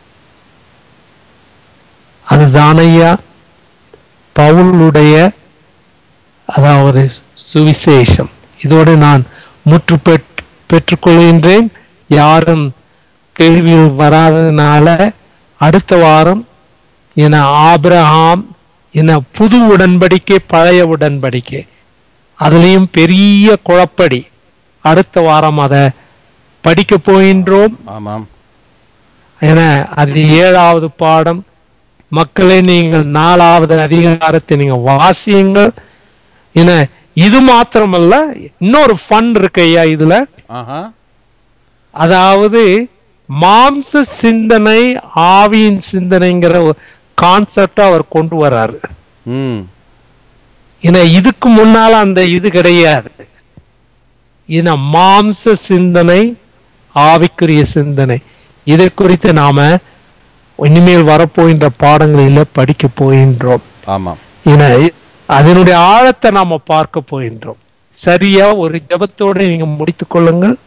அதுதான் ஐயா பவுலுடைய அதாவது சுவிசேஷம் இதோடு நான் முற்று பெற் பெற்றுக்கொள்கின்றேன் யாரும் கேள்வியில் வராததுனால அடுத்த வாரம் என ஆபிரகாம் என புது உடன்படிக்கை பழைய உடன்படிக்கை அதுலேயும் பெரிய குழப்படி அடுத்த வாரம் அதை படிக்க போகின்றோம் ஆமாம் என அது ஏழாவது பாடம் மக்களே நீங்கள் நாலாவது அதிகாரத்தை நீங்க வாசியுங்கள் என இது மாத்திரமல்ல இன்னொரு ஃபன் இருக்கு ஐயா இதுல ஆஹா அதாவது மாம்ச சிந்தனை ஆவியின் சிந்தனைங்கிற கான்செப்ட் அவர் கொண்டு வர்றாரு ம் ஏன்னா இதுக்கு முன்னால அந்த இது கிடையாது ஏன்னா மாம்ச சிந்தனை ஆவிக்குரிய சிந்தனை இதை குறித்து நாம இனிமேல் வரப்போகின்ற பாடங்களில படிக்க போகின்றோம் ஆமாம் ஏன்னா அதனுடைய ஆழத்தை நாம பார்க்க போகின்றோம் சரியா ஒரு ஜெபத்தோட நீங்க முடித்துக் கொள்ளுங்கள்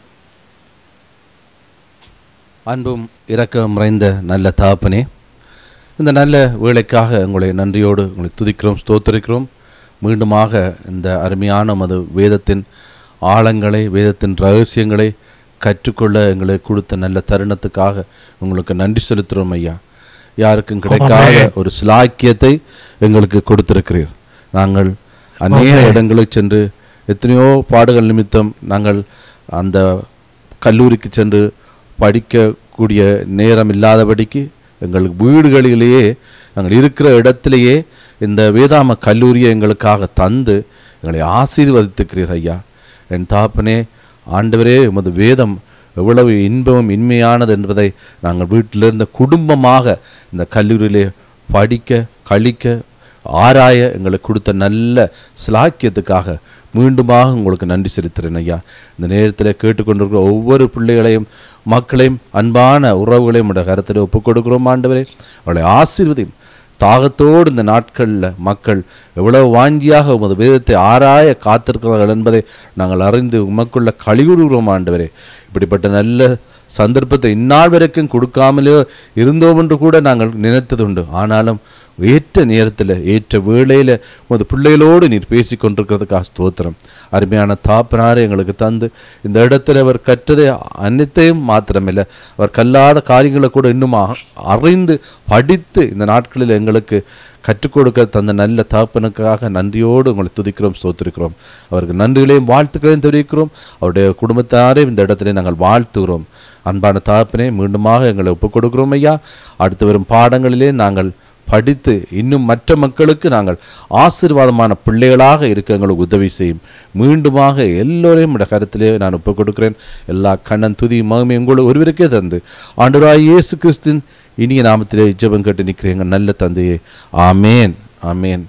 அன்பும் இரக்கம் நிறைந்த நல்ல தகப்பனே இந்த நல்ல வேலைக்காக உங்களை நன்றியோடு உங்களை துதிக்கிறோம் ஸ்தோத்திரிக்கிறோம் மீண்டுமாக இந்த அருமையான மது வேதத்தின் ஆழங்களை வேதத்தின் ரகசியங்களை கற்றுக்கொள்ள எங்களுக்கு கொடுத்த நல்ல தருணத்துக்காக உங்களுக்கு நன்றி செலுத்துகிறோம் ஐயா யாருக்கும் கிடைக்காத ஒரு சிலாக்கியத்தை எங்களுக்கு கொடுத்திருக்கிறீர் நாங்கள் அநேக இடங்களுக்கு சென்று எத்தனையோ பாடுகள் நிமித்தம் நாங்கள் அந்த கல்லூரிக்கு சென்று படிக்கக்கூடிய நேரம் இல்லாதபடிக்கு எங்களுக்கு வீடுகளிலேயே நாங்கள் இருக்கிற இடத்திலேயே இந்த வேதாம கல்லூரியை எங்களுக்காக தந்து எங்களை ஆசீர்வதித்துக்கிறீர் ஐயா என் தாப்பனே ஆண்டவரே உமது வேதம் எவ்வளவு இன்பமும் இன்மையானது என்பதை நாங்கள் வீட்டிலிருந்த குடும்பமாக இந்த கல்லூரியிலே படிக்க கழிக்க ஆராய எங்களுக்கு கொடுத்த நல்ல சிலாக்கியத்துக்காக மீண்டுமாக உங்களுக்கு நன்றி செலுத்துகிறேன் ஐயா இந்த நேரத்தில் கேட்டுக்கொண்டிருக்கிற ஒவ்வொரு பிள்ளைகளையும் மக்களையும் அன்பான உறவுகளையும் உடைய கருத்தில் ஒப்புக் கொடுக்கிறோம் ஆண்டவரே அவளை ஆசீர்வதியும் தாகத்தோடு இந்த நாட்களில் மக்கள் எவ்வளவு வாஞ்சியாக உமது வேதத்தை ஆராய காத்திருக்கிறார்கள் என்பதை நாங்கள் அறிந்து உமக்குள்ள கழிவுறுகிறோம் ஆண்டவரே இப்படிப்பட்ட நல்ல சந்தர்ப்பத்தை இந்நாள் வரைக்கும் கொடுக்காமலே இருந்தோம் என்று கூட நாங்கள் நினைத்ததுண்டு ஆனாலும் ஏற்ற நேரத்தில் ஏற்ற வேளையில் உமது பிள்ளைகளோடு நீர் பேசி கொண்டிருக்கிறதுக்காக ஸ்தோத்திரம் அருமையான தாப்பனாரை எங்களுக்கு தந்து இந்த இடத்துல அவர் கற்றதை அனைத்தையும் மாத்திரமில்லை அவர் கல்லாத காரியங்களை கூட இன்னும் அ- அறிந்து படித்து இந்த நாட்களில் எங்களுக்கு கற்றுக் கொடுக்க தந்த நல்ல தகப்பனுக்காக நன்றியோடு உங்களை துதிக்கிறோம் ஸ்தோத்திருக்கிறோம் அவருக்கு நன்றிகளையும் வாழ்த்துக்களையும் தெரிவிக்கிறோம் அவருடைய குடும்பத்தாரையும் இந்த இடத்துல நாங்கள் வாழ்த்துகிறோம் அன்பான தகப்பனே மீண்டுமாக எங்களை ஒப்புக் கொடுக்கிறோம் ஐயா அடுத்து வரும் பாடங்களிலே நாங்கள் படித்து இன்னும் மற்ற மக்களுக்கு நாங்கள் ஆசீர்வாதமான பிள்ளைகளாக இருக்க எங்களுக்கு உதவி செய்யும் மீண்டுமாக எல்லோரையும் இந்த கருத்திலே நான் ஒப்புக் கொடுக்கிறேன் எல்லா கண்ணன் துதி மகமே உங்களுக்கு ஒருவருக்கே தந்து ஆண்டவராய் இயேசு கிறிஸ்தின் இனிய நாமத்திலே ஜெபம் கேட்டு நிற்கிறேன் எங்கள் நல்ல தந்தையே ஆமேன் ஆமேன்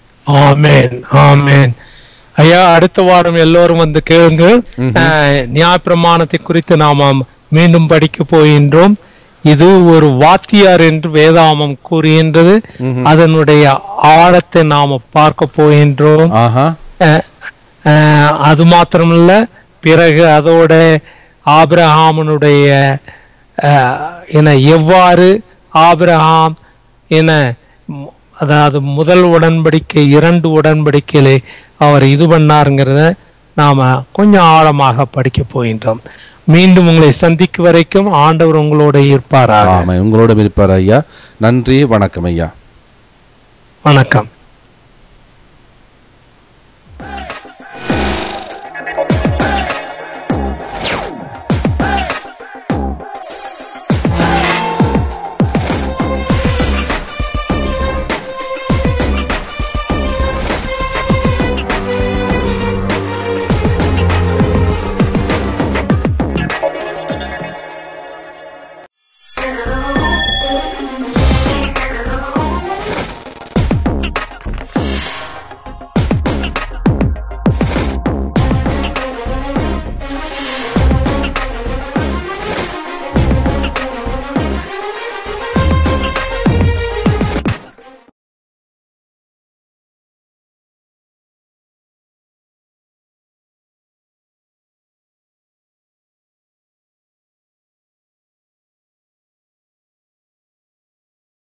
ஆமென் ஆமென் ஐயா அடுத்த வாரம் எல்லோரும் வந்து கேளுங்க அஹ், நியாயப்பிரமாணத்தை குறித்து நாம மீண்டும் படிக்க போகின்றோம் இது ஒரு வாத்தியார் என்று வேதாமம் கூறுகின்றது அதனுடைய ஆழத்தை நாம பார்க்க போகின்றோம் ஆஹா அஹ், அஹ், அது மாத்திரமல்ல பிறகு அதோட ஆபிரஹாமனுடைய அஹ், என எவ்வாறு ஆபிரகாம் என மு- அதாவது முதல் உடன்படிக்கை இரண்டு உடன்படிக்கையிலே அவர் இது பண்ணாருங்கிறத நாம கொஞ்சம் ஆழமாக படிக்க போகின்றோம் மீண்டும் உங்களை சந்திக்கும் வரைக்கும் ஆண்டவர் உங்களோட இருப்பாராக ஆமாம் உங்களோட இருப்பார் ஐயா நன்றி வணக்கம் ஐயா வணக்கம்